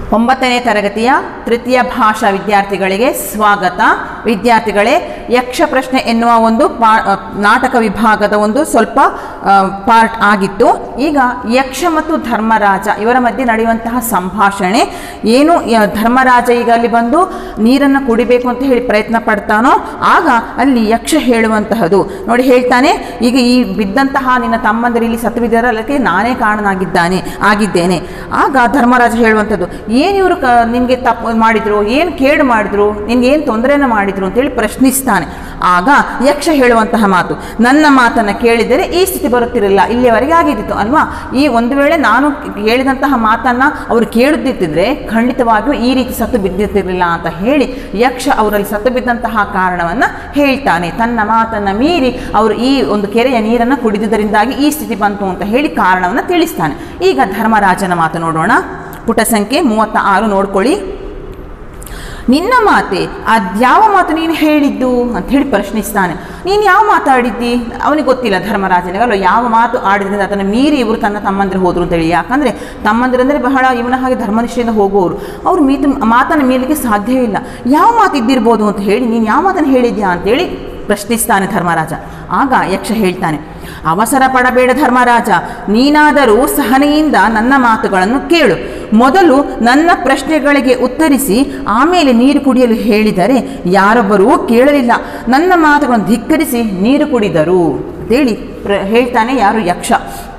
ಒಂಬತ್ತನೇ ತರಗತಿಯ ತೃತೀಯ ಭಾಷಾ ವಿದ್ಯಾರ್ಥಿಗಳಿಗೆ ಸ್ವಾಗತ ವಿದ್ಯಾರ್ಥಿಗಳೇ ಯಕ್ಷ ಪ್ರಶ್ನೆ ಎನ್ನುವ ಒಂದು ಪಾ ಅ, ನಾಟಕ ವಿಭಾಗದ ಒಂದು ಸ್ವಲ್ಪ ಪಾರ್ಟ್ ಆಗಿತ್ತು ಈಗ ಯಕ್ಷ ಮತ್ತು ಧರ್ಮರಾಜ ಇವರ ಮಧ್ಯೆ ನಡೆಯುವಂತಹ ಸಂಭಾಷಣೆ ಏನು ಯ- ಧರ್ಮರಾಜ ಈಗ ಅಲ್ಲಿ ಬಂದು ನೀರನ್ನು ಕುಡಿಬೇಕು ಅಂತ ಹೇಳಿ ಪ್ರಯತ್ನ ಪಡ್ತಾನೋ ಆಗ ಅಲ್ಲಿ ಯಕ್ಷ ಹೇಳುವಂತಹದ್ದು ನೋಡಿ ಹೇಳ್ತಾನೆ ಈಗ ಈ ಬಿದ್ದಂತಹ ನಿನ್ನ ತಮ್ಮಂದಿರು ಇಲ್ಲಿ ಸತ್ತು ಬಿದ್ದಾರ ಅದಕ್ಕೆ ನಾನೇ ಕಾರಣನಾಗಿದ್ದಾನೆ ಆಗಿದ್ದೇನೆ ಆಗ ಧರ್ಮರಾಜ ಹೇಳುವಂಥದ್ದು ಏನು ಇವರು ಕ ನಿನಗೆ ತಪ್ಪು ಮಾಡಿದ್ರು ಏನು ಕೇಡು ಮಾಡಿದ್ರು ನಿನ್ಗೆ ಏನು ತೊಂದರೆಯನ್ನು ಮಾಡಿದ್ರು ಅಂತೇಳಿ ಪ್ರಶ್ನಿಸ್ತಾನೆ ಆಗ ಯಕ್ಷ ಹೇಳುವಂತಹ ಮಾತು ನನ್ನ ಮಾತನ್ನು ಕೇಳಿದರೆ ಈ ಸ್ಥಿತಿ ಬರುತ್ತಿರಲಿಲ್ಲ ಇಲ್ಲಿಯವರೆಗೆ ಆಗಿದ್ದಿತ್ತು ಅಲ್ವಾ ಈ ಒಂದು ವೇಳೆ ನಾನು ಹೇಳಿದಂತಹ ಮಾತನ್ನು ಅವರು ಕೇಳುತ್ತಿದ್ದರೆ ಖಂಡಿತವಾಗಿಯೂ ಈ ರೀತಿ ಸತ್ತು ಬಿದ್ದಿರ್ತಿರಲಿಲ್ಲ ಅಂತ ಹೇಳಿ ಯಕ್ಷ ಅವರಲ್ಲಿ ಸತ್ತು ಬಿದ್ದಂತಹ ಕಾರಣವನ್ನು ಹೇಳ್ತಾನೆ ತನ್ನ ಮಾತನ್ನು ಮೀರಿ ಅವರು ಈ ಒಂದು ಕೆರೆಯ ನೀರನ್ನು ಕುಡಿದುದರಿಂದಾಗಿ ಈ ಸ್ಥಿತಿ ಬಂತು ಅಂತ ಹೇಳಿ ಕಾರಣವನ್ನು ತಿಳಿಸ್ತಾನೆ ಈಗ ಧರ್ಮರಾಜನ ಮಾತು ನೋಡೋಣ ಪುಟ ಸಂಖ್ಯೆ ಮೂವತ್ತ ಆರು ನೋಡ್ಕೊಳ್ಳಿ ನಿನ್ನ ಮಾತೆ ಅದ್ಯಾವ ಮಾತು ನೀನು ಹೇಳಿದ್ದು ಅಂತ ಹೇಳಿ ಪ್ರಶ್ನಿಸ್ತಾನೆ ನೀನು ಯಾವ ಮಾತಾಡಿದ್ದಿ ಅವನಿಗೆ ಗೊತ್ತಿಲ್ಲ ಧರ್ಮರಾಜನಿಗೆ ಅಲ್ವ ಯಾವ ಮಾತು ಆಡಿದ್ರಿಂದ ಅದನ್ನು ಮೀರಿ ಇವರು ತನ್ನ ತಮ್ಮಂದಿರು ಹೋದ್ರು ಅಂತೇಳಿ ಯಾಕಂದರೆ ತಮ್ಮಂದಿರಂದರೆ ಬಹಳ ಇವನ ಹಾಗೆ ಧರ್ಮನಿಷ್ಠೆಯಿಂದ ಹೋಗುವವರು ಅವ್ರು ಮೀತು ಮಾತನ್ನು ಮೀರಲಿಕ್ಕೆ ಸಾಧ್ಯವೇ ಇಲ್ಲ ಯಾವ ಮಾತು ಇದ್ದಿರ್ಬೋದು ಅಂತ ಹೇಳಿ ನೀನು ಯಾವ ಮಾತನ್ನು ಹೇಳಿದ್ಯಾ ಅಂತೇಳಿ ಪ್ರಶ್ನಿಸ್ತಾನೆ ಧರ್ಮರಾಜ ಆಗ ಯಕ್ಷ ಹೇಳ್ತಾನೆ ಅವಸರ ಪಡಬೇಡ ಧರ್ಮರಾಜ ನೀನಾದರೂ ಸಹನೆಯಿಂದ ನನ್ನ ಮಾತುಗಳನ್ನು ಕೇಳು ಮೊದಲು ನನ್ನ ಪ್ರಶ್ನೆಗಳಿಗೆ ಉತ್ತರಿಸಿ ಆಮೇಲೆ ನೀರು ಕುಡಿಯಲು ಹೇಳಿದರೆ ಯಾರೊಬ್ಬರೂ ಕೇಳಲಿಲ್ಲ ನನ್ನ ಮಾತುಗಳನ್ನು ಧಿಕ್ಕರಿಸಿ ನೀರು ಕುಡಿದರು ಅಂತೇಳಿ ಪ್ರ ಹೇಳ್ತಾನೆ ಯಾರು ಯಕ್ಷ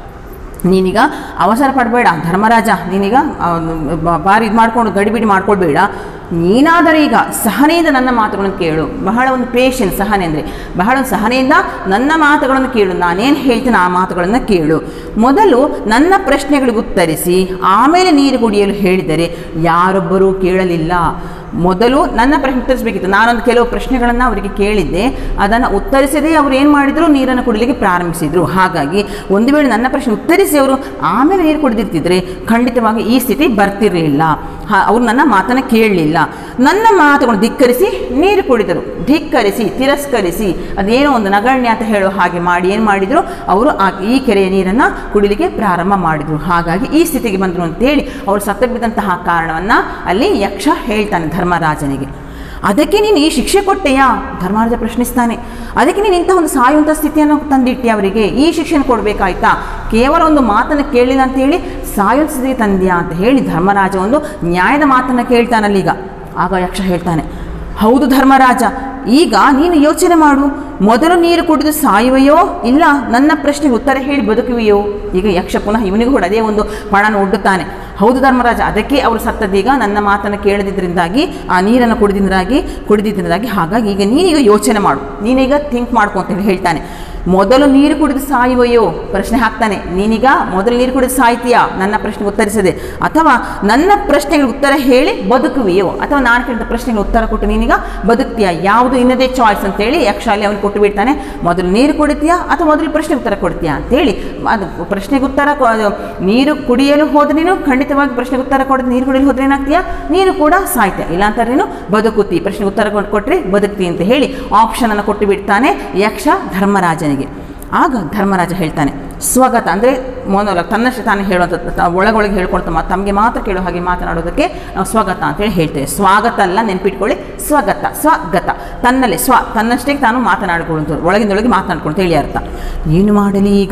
ನೀನೀಗ ಅವಸರ ಪಡಬೇಡ ಧರ್ಮರಾಜ ನೀನೀಗ ಆ, ಬ- ಬಾರಿ ಇದು ಮಾಡ್ಕೊಂಡು ಗಡಿಬಿಡಿ ಮಾಡ್ಕೊಳ್ಬೇಡ ನೀನಾದರೂ ಈಗ ಸಹನೆಯಿಂದ ನನ್ನ ಮಾತುಗಳನ್ನು ಕೇಳು ಬಹಳ ಒಂದು ಪೇಷನ್ಸ್ ಸಹನೆ ಅಂದರೆ ಬಹಳ ಒಂದು ಸಹನೆಯಿಂದ ನನ್ನ ಮಾತುಗಳನ್ನು ಕೇಳು ನಾನೇನು ಹೇಳ್ತೀನಿ ಆ ಮಾತುಗಳನ್ನು ಕೇಳು ಮೊದಲು ನನ್ನ ಪ್ರಶ್ನೆಗಳಿಗೆ ಉತ್ತರಿಸಿ ಆಮೇಲೆ ನೀರು ಕುಡಿಯಲು ಹೇಳಿದರೆ ಯಾರೊಬ್ಬರೂ ಕೇಳಲಿಲ್ಲ ಮೊದಲು ನನ್ನ ಪ್ರಶ್ನೆ ಉತ್ತರಿಸಬೇಕಿತ್ತು ನಾನೊಂದು ಕೆಲವು ಪ್ರಶ್ನೆಗಳನ್ನು ಅವರಿಗೆ ಕೇಳಿದ್ದೆ ಅದನ್ನು ಉತ್ತರಿಸದೇ ಅವರು ಏನು ಮಾಡಿದರು ನೀರನ್ನು ಕುಡಿಲಿಕ್ಕೆ ಪ್ರಾರಂಭಿಸಿದರು ಹಾಗಾಗಿ ಒಂದು ವೇಳೆ ನನ್ನ ಪ್ರಶ್ನೆ ಉತ್ತರಿಸಿ ಅವರು ಆಮೇಲೆ ನೀರು ಕುಡಿದಿರ್ತಿದ್ರೆ ಖಂಡಿತವಾಗಿ ಈ ಸ್ಥಿತಿ ಬರ್ತಿರಲಿಲ್ಲ ಹಾ ಅವರು ನನ್ನ ಮಾತನ್ನು ಕೇಳಲಿಲ್ಲ ನನ್ನ ಮಾತುಗಳನ್ನು ಧಿಕ್ಕರಿಸಿ ನೀರು ಕುಡಿದರು ಧಿಕ್ಕರಿಸಿ ತಿರಸ್ಕರಿಸಿ ಅದೇನೋ ಒಂದು ನಗಣ್ಯ ಅಂತ ಹೇಳೋ ಹಾಗೆ ಮಾಡಿ ಏನು ಮಾಡಿದರು ಅವರು ಆ ಈ ಕೆರೆಯ ನೀರನ್ನು ಕುಡಿಲಿಕ್ಕೆ ಪ್ರಾರಂಭ ಮಾಡಿದರು ಹಾಗಾಗಿ ಈ ಸ್ಥಿತಿಗೆ ಬಂದರು ಅಂತೇಳಿ ಅವರು ಸತ್ತ ಬಿದ್ದಂತಹ ಕಾರಣವನ್ನು ಅಲ್ಲಿ ಯಕ್ಷ ಹೇಳ್ತಾನೆ ಧರ್ಮರಾಜನಿಗೆ ಅದಕ್ಕೆ ನೀನು ಈ ಶಿಕ್ಷೆ ಕೊಟ್ಟೆಯಾ ಧರ್ಮರಾಜ ಪ್ರಶ್ನಿಸ್ತಾನೆ ಅದಕ್ಕೆ ನೀನು ಇಂಥ ಒಂದು ಸಾಯುವಂಥ ಸ್ಥಿತಿಯನ್ನು ತಂದಿಟ್ಟೆ ಅವರಿಗೆ ಈ ಶಿಕ್ಷೆನ ಕೊಡಬೇಕಾಯ್ತಾ ಕೇವಲ ಒಂದು ಮಾತನ್ನು ಕೇಳಿಲ್ಲ ಅಂತೇಳಿ ಸಾಯುವಂಥ ಸ್ಥಿತಿಗೆ ತಂದ್ಯಾ ಅಂತ ಹೇಳಿ ಧರ್ಮರಾಜ ಒಂದು ನ್ಯಾಯದ ಮಾತನ್ನು ಕೇಳ್ತಾನಲ್ಲೀಗ ಆಗ ಯಕ್ಷ ಹೇಳ್ತಾನೆ ಹೌದು ಧರ್ಮರಾಜ ಈಗ ನೀನು ಯೋಚನೆ ಮಾಡು ಮೊದಲು ನೀರು ಕುಡಿದು ಸಾಯುವೆಯೋ ಇಲ್ಲ ನನ್ನ ಪ್ರಶ್ನೆಗೆ ಉತ್ತರ ಹೇಳಿ ಬದುಕುವೆಯೋ ಈಗ ಯಕ್ಷ ಪುನಃ ಇವನಿಗೂ ಕೂಡ ಅದೇ ಒಂದು ಪಣನ ಒಡ್ಡುತ್ತಾನೆ ಹೌದು ಧರ್ಮರಾಜ ಅದಕ್ಕೆ ಅವರು ಸತ್ತದೀಗ ನನ್ನ ಮಾತನ್ನು ಕೇಳದಿದ್ದರಿಂದಾಗಿ ಆ ನೀರನ್ನು ಕುಡಿದಿಂದಾಗಿ ಕುಡಿದಿದ್ದರಿಂದಾಗಿ ಹಾಗಾಗಿ ಈಗ ನೀನೀಗ ಯೋಚನೆ ಮಾಡು ನೀನೀಗ ಥಿಂಕ್ ಮಾಡ್ಕೊ ಅಂತ ಹೇಳಿ ಹೇಳ್ತಾನೆ ಮೊದಲು ನೀರು ಕುಡಿದು ಸಾಯುವೆಯೋ ಪ್ರಶ್ನೆ ಹಾಕ್ತಾನೆ ನೀನೀಗ ಮೊದಲು ನೀರು ಕುಡಿದು ಸಾಯ್ತೀಯಾ ನನ್ನ ಪ್ರಶ್ನೆಗೆ ಉತ್ತರಿಸದೆ ಅಥವಾ ನನ್ನ ಪ್ರಶ್ನೆಗಳಿಗೆ ಉತ್ತರ ಹೇಳಿ ಬದುಕುವೆಯೋ ಅಥವಾ ನಾನು ಕೇಳಿದ ಪ್ರಶ್ನೆಗೆ ಉತ್ತರ ಕೊಟ್ಟು ನೀನೀಗ ಬದುಕ್ತೀಯಾ ಯಾವುದು ಇನ್ನದೇ ಚಾಯ್ಸ್ ಅಂತೇಳಿ ಯಕ್ಷ ಅಲ್ಲಿ ಅವನು ಕೊಟ್ಟು ಬಿಡ್ತಾನೆ ಮೊದಲು ನೀರು ಕುಡಿತೀಯಾ ಅಥವಾ ಮೊದಲು ಪ್ರಶ್ನೆಗೆ ಉತ್ತರ ಕೊಡ್ತೀಯಾ ಅಂತೇಳಿ ಅದು ಪ್ರಶ್ನೆಗೆ ಉತ್ತರ ಕೊ- ಅದು ನೀರು ಕುಡಿಯಲು ಹೋದ್ರೆ ನೀನು ಖಂಡಿತವಾಗಿ ಪ್ರಶ್ನೆಗೆ ಉತ್ತರ ಕೊಡದೆ ನೀರು ಕುಡಿಯಲು ಹೋದ್ರೆ ಏನಾಗ್ತೀಯಾ ನೀನು ಕೂಡ ಸಾಯ್ತೀಯ ಇಲ್ಲಾಂತಾರೆ ನೀನು ಬದುಕುತ್ತಿ ಪ್ರಶ್ನೆಗೆ ಉತ್ತರ ಕೊಟ್ಟು ಕೊಟ್ಟರೆ ಬದುಕ್ತಿ ಅಂತ ಹೇಳಿ ಆಪ್ಷನ್ ಅನ್ನು ಕೊಟ್ಟು ಬಿಡ್ತಾನೆ ಯಕ್ಷ ಧರ್ಮರಾಜನಿಗೆ ಆಗ ಧರ್ಮರಾಜ ಹೇಳ್ತಾನೆ ಸ್ವಗತ ಅಂದರೆ ಮೊದಲ ತನ್ನಷ್ಟೇ ತಾನೇ ಹೇಳುವಂಥದ್ದು ತ- ಒಳಗೊಳಗೆ ಹೇಳ್ಕೊಳ್ತಾ ಮಾ- ತಮಗೆ ಮಾತ್ರ ಕೇಳೋ ಹಾಗೆ ಮಾತನಾಡೋದಕ್ಕೆ ನಾವು ಸ್ವಗತ ಅಂತೇಳಿ ಹೇಳ್ತೇವೆ ಸ್ವಾಗತ ಅಲ್ಲ ನೆನ್ಪಿಟ್ಕೊಳ್ಳಿ ಸ್ವಗತ ಸ್ವಗತ ತನ್ನಲ್ಲೇ ಸ್ವ ತನ್ನಷ್ಟೇ ತಾನು ಮಾತನಾಡಿಕೊಳ್ಳುವಂಥದ್ದು ಒಳಗಿಂದೊಳಗೆ ಮಾತನಾಡ್ಕೊಂಡು ಹೇಳಿ ಅರ್ಥ ಏನು ಮಾಡಲಿ ಈಗ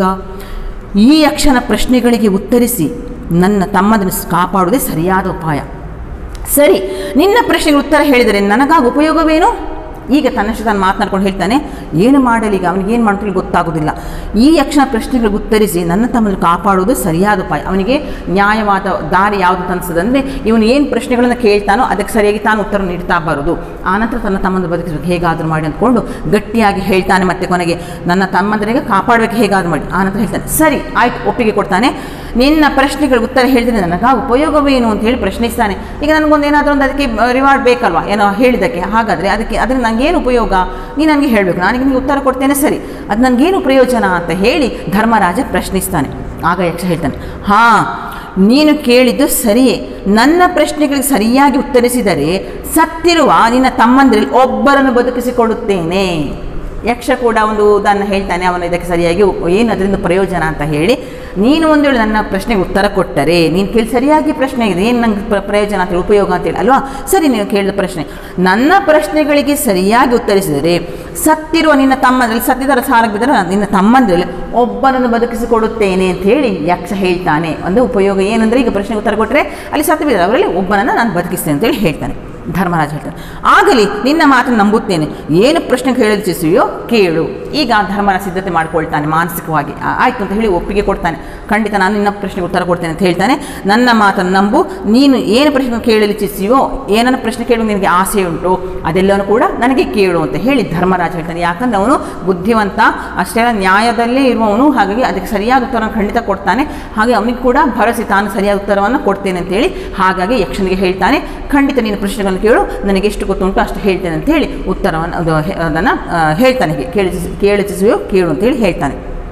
ಈ ಯಕ್ಷನ ಪ್ರಶ್ನೆಗಳಿಗೆ ಉತ್ತರಿಸಿ ನನ್ನ ತಮ್ಮದನ್ನು ಕಾಪಾಡುವುದೇ ಸರಿಯಾದ ಉಪಾಯ ಸರಿ ನಿನ್ನ ಪ್ರಶ್ನೆಗೆ ಉತ್ತರ ಹೇಳಿದರೆ ನನಗಾಗ ಉಪಯೋಗವೇನು ಈಗ ತನ್ನಷ್ಟು ತಾನು ಮಾತನಾಡ್ಕೊಂಡು ಹೇಳ್ತಾನೆ ಏನು ಮಾಡಲಿ ಈಗ ಅವನಿಗೆ ಏನು ಮಾಡ್ಕೊಳ್ಳಿ ಗೊತ್ತಾಗೋದಿಲ್ಲ ಈ ಯಕ್ಷನ ಪ್ರಶ್ನೆಗಳಿಗೆ ಉತ್ತರಿಸಿ ನನ್ನ ತಮ್ಮನ್ನು ಕಾಪಾಡುವುದು ಸರಿಯಾದ ಉಪಾಯ ಅವನಿಗೆ ನ್ಯಾಯವಾದ ದಾರಿ ಯಾವುದು ತನಿಸ್ತದಂದರೆ ಇವನು ಏನು ಪ್ರಶ್ನೆಗಳನ್ನು ಕೇಳ್ತಾನೋ ಅದಕ್ಕೆ ಸರಿಯಾಗಿ ತಾನು ಉತ್ತರ ನೀಡ್ತಾ ಬರೋದು ಆನಂತರ ತನ್ನ ತಮ್ಮನ್ನು ಬದುಕಿಸಬೇಕು ಹೇಗಾದರೂ ಮಾಡಿ ಅಂದ್ಕೊಂಡು ಗಟ್ಟಿಯಾಗಿ ಹೇಳ್ತಾನೆ ಮತ್ತೆ ಕೊನೆಗೆ ನನ್ನ ತಮ್ಮಂದರಿಗೆ ಕಾಪಾಡಬೇಕು ಹೇಗಾದರೂ ಮಾಡಿ ಆನಂತರ ಹೇಳ್ತಾನೆ ಸರಿ ಆಯ್ತು ಒಪ್ಪಿಗೆ ಕೊಡ್ತಾನೆ ನಿನ್ನ ಪ್ರಶ್ನೆಗಳಿಗೆ ಉತ್ತರ ಹೇಳಿದ್ರೆ ನನಗೆ ಉಪಯೋಗವೇನು ಅಂತ ಹೇಳಿ ಪ್ರಶ್ನಿಸ್ತಾನೆ ಈಗ ನನಗೊಂದು ಏನಾದರೂ ಒಂದು ಅದಕ್ಕೆ ರಿವಾರ್ಡ್ ಬೇಕಲ್ವಾ ಏನೋ ಹೇಳಿದ್ದಕ್ಕೆ ಹಾಗಾದರೆ ಅದಕ್ಕೆ ಅದರಿಂದ ನನಗೇನು ಉಪಯೋಗ ನೀನು ನನಗೆ ಹೇಳಬೇಕು ನಾನು ನಿನಗೆ ಉತ್ತರ ಕೊಡ್ತೇನೆ ಸರಿ ಅದು ನನಗೇನು ಪ್ರಯೋಜನ ಅಂತ ಹೇಳಿ ಧರ್ಮರಾಜ ಪ್ರಶ್ನಿಸ್ತಾನೆ ಆಗ ಯಕ್ಷ ಹೇಳ್ತಾನೆ ಹಾಂ ನೀನು ಕೇಳಿದ್ದು ಸರಿಯೇ ನನ್ನ ಪ್ರಶ್ನೆಗಳಿಗೆ ಸರಿಯಾಗಿ ಉತ್ತರಿಸಿದರೆ ಸತ್ತಿರುವ ನಿನ್ನ ತಮ್ಮಂದಿರಲ್ಲಿ ಒಬ್ಬರನ್ನು ಬದುಕಿಸಿಕೊಡುತ್ತೇನೆ ಯಕ್ಷ ಕೂಡ ಒಂದು ಉದಾಹರಣೆ ಹೇಳ್ತಾನೆ ಅವನು ಇದಕ್ಕೆ ಸರಿಯಾಗಿ ಉ- ಏನು ಅದರಿಂದ ಪ್ರಯೋಜನ ಅಂತ ಹೇಳಿ ನೀನು ಒಂದು ವೇಳೆ ನನ್ನ ಪ್ರಶ್ನೆಗೆ ಉತ್ತರ ಕೊಟ್ಟರೆ ನೀನು ಕೇಳಿ ಸರಿಯಾಗಿ ಪ್ರಶ್ನೆ ಇದೆ ಏನು ನಂಗೆ ಪ್ರ- ಪ್ರಯೋಜನ ಅಂತೇಳಿ ಉಪಯೋಗ ಅಂತೇಳಿ ಅಲ್ವಾ ಸರಿ ನೀವು ಕೇಳಿದ ಪ್ರಶ್ನೆ ನನ್ನ ಪ್ರಶ್ನೆಗಳಿಗೆ ಸರಿಯಾಗಿ ಉತ್ತರಿಸಿದರೆ ಸತ್ತಿರುವ ನಿನ್ನ ತಮ್ಮನಲ್ಲಿ ಸತ್ತಿದರ ಸಾಲಕ್ಕೆ ಬಿದ್ದರೆ ನಿನ್ನ ತಮ್ಮಂದ್ರಲ್ಲಿ ಒಬ್ಬನನ್ನು ಬದುಕಿಸಿಕೊಡುತ್ತೇನೆ ಅಂತ ಹೇಳಿ ಯಕ್ಷ ಹೇಳ್ತಾನೆ ಒಂದು ಉಪಯೋಗ ಏನಂದರೆ ಈಗ ಪ್ರಶ್ನೆಗೆ ಉತ್ತರ ಕೊಟ್ಟರೆ ಅಲ್ಲಿ ಸತ್ತು ಬಿದ್ದರೆ ಅವರಲ್ಲಿ ಒಬ್ಬನನ್ನು ನಾನು ಬದುಕಿಸ್ತೇನೆ ಅಂತೇಳಿ ಹೇಳ್ತಾನೆ ಧರ್ಮರಾಜ ಹೇಳ್ತಾನೆ ಆಗಲಿ ನಿನ್ನ ಮಾತನ್ನು ನಂಬುತ್ತೇನೆ ಏನು ಪ್ರಶ್ನೆ ಕೇಳಿಸಿಯೋ ಕೇಳು ಈಗ ಧರ್ಮರಾಜ ಸಿದ್ಧತೆ ಮಾಡ್ಕೊಳ್ತಾನೆ ಮಾನಸಿಕವಾಗಿ ಆ- ಆಯ್ತು ಅಂತ ಹೇಳಿ ಒಪ್ಪಿಗೆ ಕೊಡ್ತಾನೆ ಖಂಡಿತ ನಾನು ನಿನ್ನ ಪ್ರಶ್ನೆಗೆ ಉತ್ತರ ಕೊಡ್ತೇನೆ ಅಂತ ಹೇಳ್ತಾನೆ ನನ್ನ ಮಾತನ್ನು ನಂಬು ನೀನು ಏನು ಪ್ರಶ್ನೆ ಕೇಳಲಿಚ್ಛಿಸಿಯೋ ಏನನ್ನ ಪ್ರಶ್ನೆ ಕೇಳಲು ನಿನಗೆ ಆಸೆ ಉಂಟು ಅದೆಲ್ಲವೂ ಕೂಡ ನನಗೆ ಕೇಳು ಅಂತ ಹೇಳಿ ಧರ್ಮರಾಜ ಹೇಳ್ತಾನೆ ಯಾಕಂದ್ರೆ ಅವನು ಬುದ್ಧಿವಂತ ಅಷ್ಟೇ ಅಲ್ಲ, ನ್ಯಾಯದಲ್ಲೇ ಇರುವವನು ಹಾಗಾಗಿ ಅದಕ್ಕೆ ಸರಿಯಾದ ಉತ್ತರವನ್ನು ಖಂಡಿತ ಕೊಡ್ತಾನೆ ಹಾಗೆ ಅವನಿಗೆ ಕೂಡ ಭರವಸೆ ತಾನು ಸರಿಯಾದ ಉತ್ತರವನ್ನು ಕೊಡ್ತೇನೆ ಅಂತೇಳಿ ಹಾಗಾಗಿ ಯಕ್ಷನಿಗೆ ಹೇಳ್ತಾನೆ ಖಂಡಿತ ನೀನು ಪ್ರಶ್ನೆಗಳನ್ನು ಕೇಳು ನನಗೆ ಎಷ್ಟು ಗೊತ್ತುಂಟು ಅಷ್ಟು ಹೇಳ್ತೇನೆ ಅಂತ ಹೇಳಿ ಉತ್ತರವನ್ನು ಅದು ಹೆ- ಅದನ್ನು ಆ, ಹೇಳ್ತಾನೆ ಕೇಳಿಸಿ ಕೇಳಿಸುವೆಯೋ ಕೇಳು ಅಂತೇಳಿ ಹೇಳ್ತಾನೆ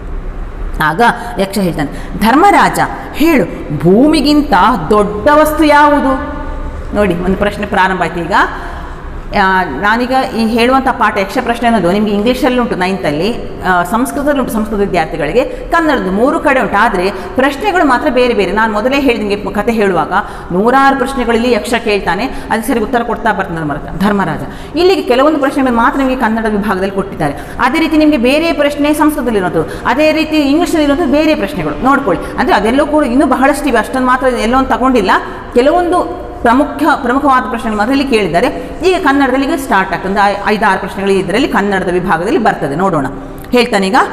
ಆಗ ಯಕ್ಷ ಹೇಳ್ತಾನೆ ಧರ್ಮರಾಜ ಹೇಳು ಭೂಮಿಗಿಂತ ದೊಡ್ಡ ವಸ್ತು ಯಾವುದು ನೋಡಿ ಒಂದು ಪ್ರಶ್ನೆ ಪ್ರಾರಂಭ ಆಯ್ತು ಈಗ ಆ, ನಾನೀಗ ಈ ಹೇಳುವಂಥ ಪಾಠ ಯಕ್ಷ ಪ್ರಶ್ನೆ ಅನ್ನೋದು ನಿಮಗೆ ಇಂಗ್ಲೀಷಲ್ಲಿ ಉಂಟು ನೈನ್ತಲ್ಲಿ ಸಂಸ್ಕೃತದಲ್ಲಿ ಉಂಟು ಸಂಸ್ಕೃತ ವಿದ್ಯಾರ್ಥಿಗಳಿಗೆ ಕನ್ನಡದ ಮೂರು ಕಡೆ ಉಂಟು ಆದರೆ ಪ್ರಶ್ನೆಗಳು ಮಾತ್ರ ಬೇರೆ ಬೇರೆ ನಾನು ಮೊದಲೇ ಹೇಳಿದಂಗೆ ಕತೆ ಹೇಳುವಾಗ ನೂರಾರು ಪ್ರಶ್ನೆಗಳಲ್ಲಿ ಯಕ್ಷ ಕೇಳ್ತಾನೆ ಅದಕ್ಕೆ ಸರಿ ಉತ್ತರ ಕೊಡ್ತಾ ಬರ್ತಾನೆ ಧರ್ಮರಾಜ ಧರ್ಮರಾಜ ಇಲ್ಲಿಗೆ ಕೆಲವೊಂದು ಪ್ರಶ್ನೆಗಳು ಮಾತ್ರ ನಿಮಗೆ ಕನ್ನಡ ವಿಭಾಗದಲ್ಲಿ ಕೊಟ್ಟಿದ್ದಾರೆ ಅದೇ ರೀತಿ ನಿಮಗೆ ಬೇರೆ ಪ್ರಶ್ನೆ ಸಂಸ್ಕೃತದಲ್ಲಿರೋದು ಅದೇ ರೀತಿ ಇಂಗ್ಲೀಷಲ್ಲಿರೋದು ಬೇರೆ ಪ್ರಶ್ನೆಗಳು ನೋಡ್ಕೊಳ್ಳಿ ಅಂದರೆ ಅದೆಲ್ಲೂ ಕೂಡ ಇನ್ನೂ ಬಹಳಷ್ಟು ಇವೆ ಅಷ್ಟೊಂದು ಮಾತ್ರ ಎಲ್ಲೊಂದು ತಗೊಂಡಿಲ್ಲ ಕೆಲವೊಂದು ಪ್ರಮುಖ ಪ್ರಮುಖವಾದ ಪ್ರಶ್ನೆಗಳು ಮಾತ್ರ ಇಲ್ಲಿ ಕೇಳಿದ್ದಾರೆ ಈಗ ಕನ್ನಡದಲ್ಲಿ ಈಗ ಸ್ಟಾರ್ಟ್ ಆಗ್ತದೆ ಒಂದು ಐ- ಐದಾರು ಪ್ರಶ್ನೆಗಳು ಇದರಲ್ಲಿ ಕನ್ನಡದ ವಿಭಾಗದಲ್ಲಿ ಬರ್ತದೆ ನೋಡೋಣ ಹೇಳ್ತಾನೆ ಈಗ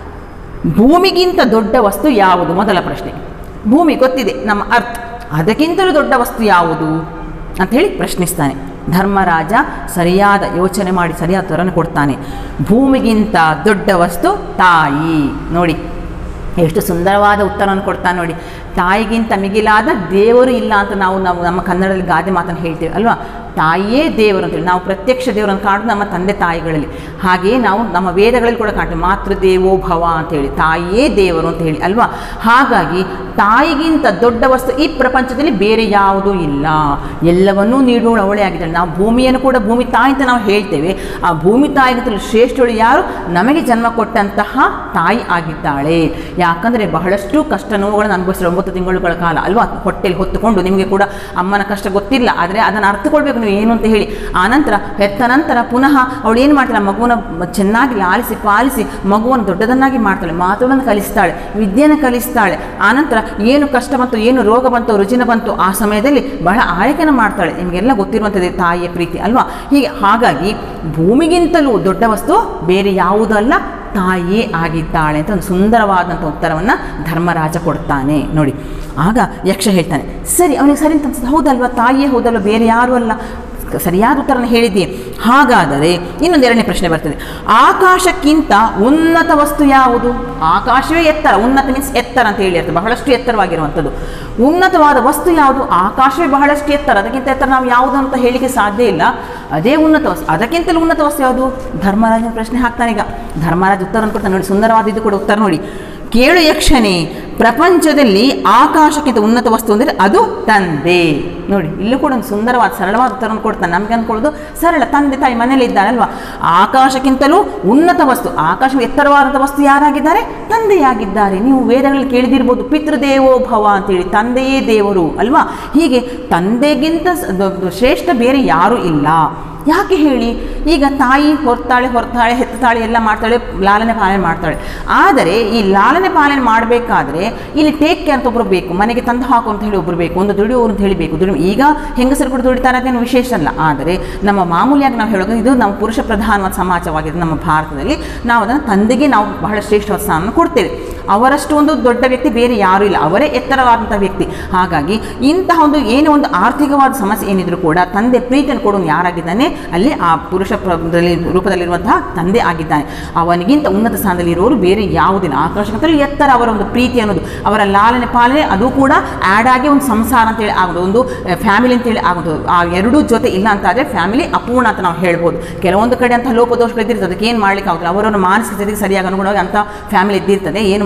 ಭೂಮಿಗಿಂತ ದೊಡ್ಡ ವಸ್ತು ಯಾವುದು ಮೊದಲ ಪ್ರಶ್ನೆ ಭೂಮಿ ಗೊತ್ತಿದೆ ನಮ್ಮ ಅರ್ಥ ಅದಕ್ಕಿಂತಲೂ ದೊಡ್ಡ ವಸ್ತು ಯಾವುದು ಅಂತ ಹೇಳಿ ಪ್ರಶ್ನಿಸ್ತಾನೆ ಧರ್ಮರಾಜ ಸರಿಯಾದ ಯೋಚನೆ ಮಾಡಿ ಸರಿಯಾದ ಉತ್ತರವನ್ನು ಕೊಡ್ತಾನೆ ಭೂಮಿಗಿಂತ ದೊಡ್ಡ ವಸ್ತು ತಾಯಿ ನೋಡಿ ಎಷ್ಟು ಸುಂದರವಾದ ಉತ್ತರವನ್ನು ಕೊಡ್ತಾನೆ ನೋಡಿ ತಾಯಿಗಿಂತ ಮಿಗಿಲಾದ ದೇವರು ಇಲ್ಲ ಅಂತ ನಾವು ನಾವು ನಮ್ಮ ಕನ್ನಡದಲ್ಲಿ ಗಾದೆ ಮಾತನ್ನು ಹೇಳ್ತೇವೆ ಅಲ್ವಾ ತಾಯಿಯೇ ದೇವರು ಅಂತೇಳಿ ನಾವು ಪ್ರತ್ಯಕ್ಷ ದೇವರನ್ನು ಕಾಣೋದು ನಮ್ಮ ತಂದೆ ತಾಯಿಗಳಲ್ಲಿ ಹಾಗೆಯೇ ನಾವು ನಮ್ಮ ವೇದಗಳಲ್ಲಿ ಕೂಡ ಕಾಣ್ತೇವೆ ಮಾತೃದೇವೋ ಭವ ಅಂತೇಳಿ ತಾಯಿಯೇ ದೇವರು ಅಂತ ಹೇಳಿ ಅಲ್ವಾ ಹಾಗಾಗಿ ತಾಯಿಗಿಂತ ದೊಡ್ಡ ವಸ್ತು ಈ ಪ್ರಪಂಚದಲ್ಲಿ ಬೇರೆ ಯಾವುದೂ ಇಲ್ಲ ಎಲ್ಲವನ್ನೂ ನೀಡುವಳು ಅವಳೇ ಆಗಿದ್ದಾಳೆ ನಾವು ಭೂಮಿಯನ್ನು ಕೂಡ ಭೂಮಿ ತಾಯಿ ಅಂತ ನಾವು ಹೇಳ್ತೇವೆ ಆ ಭೂಮಿ ತಾಯಿಗಿಂತಲೂ ಶ್ರೇಷ್ಠಳು ಯಾರು ನಮಗೆ ಜನ್ಮ ಕೊಟ್ಟಂತಹ ತಾಯಿ ಆಗಿದ್ದಾಳೆ ಯಾಕಂದರೆ ಬಹಳಷ್ಟು ಕಷ್ಟ ನೋವುಗಳನ್ನು ಅನುಭವಿಸಿದ ಒಂಬತ್ತು ತಿಂಗಳುಗಳ ಕಾಲ ಅಲ್ವಾ ಹೊಟ್ಟೆಲಿ ಹೊತ್ತುಕೊಂಡು ನಿಮಗೆ ಕೂಡ ಅಮ್ಮನ ಕಷ್ಟ ಗೊತ್ತಿಲ್ಲ ಆದರೆ ಅದನ್ನು ಅರ್ಥಕೊಳ್ಬೇಕು ನೀವು ಏನು ಅಂತ ಹೇಳಿ ಆನಂತರ ಹೆತ್ತ ನಂತರ ಪುನಃ ಅವಳು ಏನು ಮಾಡ್ತಾಳೆ ಆ ಮಗುವನ್ನ ಚೆನ್ನಾಗಿ ಲಾಲಿಸಿ ಪಾಲಿಸಿ ಮಗುವನ್ನು ದೊಡ್ಡದನ್ನಾಗಿ ಮಾಡ್ತಾಳೆ ಮಾತುಗಳನ್ನು ಕಲಿಸ್ತಾಳೆ ವಿದ್ಯೆಯನ್ನು ಕಲಿಸ್ತಾಳೆ ಆನಂತರ ಏನು ಕಷ್ಟ ಬಂತು ಏನು ರೋಗ ಬಂತು ರುಜಿನ ಬಂತು ಆ ಸಮಯದಲ್ಲಿ ಬಹಳ ಆರೈಕೆಯನ್ನು ಮಾಡ್ತಾಳೆ ನಿಮಗೆಲ್ಲ ಗೊತ್ತಿರುವಂಥದ್ದೇ ತಾಯಿಯ ಪ್ರೀತಿ ಅಲ್ವಾ ಹೀಗೆ ಹಾಗಾಗಿ ಭೂಮಿಗಿಂತಲೂ ದೊಡ್ಡ ವಸ್ತು ಬೇರೆ ಯಾವುದಲ್ಲ ತಾಯಿಯೇ ಆಗಿದ್ದಾಳೆ ಅಂತ ಒಂದು ಸುಂದರವಾದಂಥ ಉತ್ತರವನ್ನು ಧರ್ಮರಾಜ ಕೊಡ್ತಾನೆ ನೋಡಿ ಆಗ ಯಕ್ಷ ಹೇಳ್ತಾನೆ ಸರಿ ಅವನಿಗೆ ಸರಿ ಅಂತ ಅನ್ಸುತ್ತೆ ಹೌದಲ್ವಾ ತಾಯಿಯೇ ಹೌದಲ್ವ ಬೇರೆ ಯಾರೂ ಅಲ್ಲ ಸರಿಯಾದ ಉತ್ತರನ ಹೇಳಿದ್ದೀಯ ಹಾಗಾದರೆ ಇನ್ನೊಂದು ಎರಡನೇ ಪ್ರಶ್ನೆ ಬರ್ತದೆ ಆಕಾಶಕ್ಕಿಂತ ಉನ್ನತ ವಸ್ತು ಯಾವುದು ಆಕಾಶವೇ ಎತ್ತರ ಉನ್ನತ ಮೀನ್ಸ್ ಎತ್ತರ ಅಂತ ಹೇಳಿ ಅರ್ಥ ಬಹಳಷ್ಟು ಎತ್ತರವಾಗಿರುವಂಥದ್ದು ಉನ್ನತವಾದ ವಸ್ತು ಯಾವುದು ಆಕಾಶವೇ ಬಹಳಷ್ಟು ಎತ್ತರ ಅದಕ್ಕಿಂತ ಎತ್ತರ ನಾವು ಯಾವುದು ಅಂತ ಹೇಳಿಕೆ ಸಾಧ್ಯ ಇಲ್ಲ ಅದೇ ಉನ್ನತ ವಸ್ತು ಅದಕ್ಕಿಂತಲೂ ಉನ್ನತ ವಸ್ತು ಯಾವುದು ಧರ್ಮರಾಜನ ಪ್ರಶ್ನೆ ಹಾಕ್ತಾನೆ ಈಗ ಧರ್ಮರಾಜ ಉತ್ತರ ಕೊಡ್ತಾನೆ ನೋಡಿ ಸುಂದರವಾದ ಇದು ಕೂಡ ಉತ್ತರ ನೋಡಿ ಕೇಳು ಯಕ್ಷಣೆ ಪ್ರಪಂಚದಲ್ಲಿ ಆಕಾಶಕ್ಕಿಂತ ಉನ್ನತ ವಸ್ತು ಅಂದರೆ ಅದು ತಂದೆ ನೋಡಿ ಇಲ್ಲೂ ಕೂಡ ಒಂದು ಸುಂದರವಾದ ಸರಳವಾದ ಉತ್ತರವನ್ನು ಕೊಡ್ತಾನೆ ನಮಗೆ ಅಂದ್ಕೊಳ್ಳೋದು ಸರಳ ತಂದೆ ತಾಯಿ ಮನೇಲಿ ಇದ್ದಾರಲ್ವಾ ಆಕಾಶಕ್ಕಿಂತಲೂ ಉನ್ನತ ವಸ್ತು ಆಕಾಶ ಎತ್ತರವಾದಂಥ ವಸ್ತು ಯಾರಾಗಿದ್ದಾರೆ ತಂದೆಯಾಗಿದ್ದಾರೆ ನೀವು ವೇದಗಳಲ್ಲಿ ಕೇಳಿದಿರ್ಬೋದು ಪಿತೃದೇವೋ ಭವ ಅಂತೇಳಿ ತಂದೆಯೇ ದೇವರು ಅಲ್ವಾ ಹೀಗೆ ತಂದೆಗಿಂತ ಸ- ದೊ- ದೊ- ಶ್ರೇಷ್ಠ ಬೇರೆ ಯಾರೂ ಇಲ್ಲ ಯಾಕೆ ಹೇಳಿ ಈಗ ತಾಯಿ ಹೊರ್ತಾಳೆ ಹೊರ್ತಾಳೆ ಹೆತ್ತಾಳೆ ಎಲ್ಲ ಮಾಡ್ತಾಳೆ ಲಾಲನೆ ಪಾಲನೆ ಮಾಡ್ತಾಳೆ ಆದರೆ ಈ ಲಾಲನೆ ಪಾಲನೆ ಮಾಡಬೇಕಾದ್ರೆ ಇಲ್ಲಿ ಟೇಕ್ ಕೇರ್ ಅಂತ ಒಬ್ರು ಬೇಕು ಮನೆಗೆ ತಂದು ಹಾಕು ಅಂತ ಹೇಳಿ ಒಬ್ರು ಬೇಕು ಒಂದು ದುಡಿಯೋರು ಅಂತ ಹೇಳಿ ಬೇಕು ದುಡಿ ಈಗ ಹೆಂಗಸರು ಕೂಡ ದುಡಿತಾರೆ ಅದೇನು ವಿಶೇಷ ಅಲ್ಲ ಆದರೆ ನಮ್ಮ ಮಾಮೂಲಿಯಾಗಿ ನಾವು ಹೇಳೋದು ಇದು ನಮ್ಮ ಪುರುಷ ಪ್ರಧಾನವಾದ ಸಮಾಜವಾಗಿದೆ ನಮ್ಮ ಭಾರತದಲ್ಲಿ ನಾವು ಅದನ್ನು ತಂದೆಗೆ ನಾವು ಬಹಳ ಶ್ರೇಷ್ಠವಾದ ಸ್ಥಾನವನ್ನು ಕೊಡ್ತೇವೆ ಅವರಷ್ಟು ಒಂದು ದೊಡ್ಡ ವ್ಯಕ್ತಿ ಬೇರೆ ಯಾರೂ ಇಲ್ಲ ಅವರೇ ಎತ್ತರವಾದಂಥ ವ್ಯಕ್ತಿ ಹಾಗಾಗಿ ಇಂತಹ ಒಂದು ಏನೇ ಒಂದು ಆರ್ಥಿಕವಾದ ಸಮಸ್ಯೆ ಏನಿದ್ರು ಕೂಡ ತಂದೆ ಪ್ರೀತಿಯನ್ನು ಕೊಡೋನು ಯಾರಾಗಿದ್ದಾನೆ ಅಲ್ಲಿ ಆ ಪುರುಷ ಪ್ರದಲ್ಲಿ ರೂಪದಲ್ಲಿರುವಂತಹ ತಂದೆ ಆಗಿದ್ದಾನೆ ಅವನಿಗಿಂತ ಉನ್ನತ ಸ್ಥಾನದಲ್ಲಿ ಇರೋರು ಬೇರೆ ಯಾವುದಿಲ್ಲ ಆಕಾಶಕ್ಕಂತಲೂ ಎತ್ತರ ಅವರ ಒಂದು ಪ್ರೀತಿ ಅನ್ನೋದು ಅವರ ಲಾಲನೆ ಪಾಲನೆ ಅದು ಕೂಡ ಆ್ಯಡ್ ಆಗಿ ಒಂದು ಸಂಸಾರ ಅಂತೇಳಿ ಆಗೋದು ಒಂದು ಫ್ಯಾಮಿಲಿ ಅಂತೇಳಿ ಆಗೋದು ಆ ಎರಡೂ ಜೊತೆ ಇಲ್ಲ ಅಂತ ಆದರೆ ಫ್ಯಾಮಿಲಿ ಅಪೂರ್ಣ ಅಂತ ನಾವು ಹೇಳ್ಬೋದು ಕೆಲವೊಂದು ಕಡೆ ಅಂತ ಲೋಪದೋಷಗಳು ಇದ್ದಿರ್ತದೆ ಅದಕ್ಕೆ ಏನು ಮಾಡ್ಲಿಕ್ಕೆ ಆಗೋದಿಲ್ಲ ಅವರವರ ಮಾನಸಿಕ ಸ್ಥಿತಿಗೆ ಸರಿಯಾಗಿ ಅನುಗುಣವಾಗಿ ಅಂಥ ಫ್ಯಾಮಿಲಿ ಇದ್ದಿರ್ತದೆ ಏನು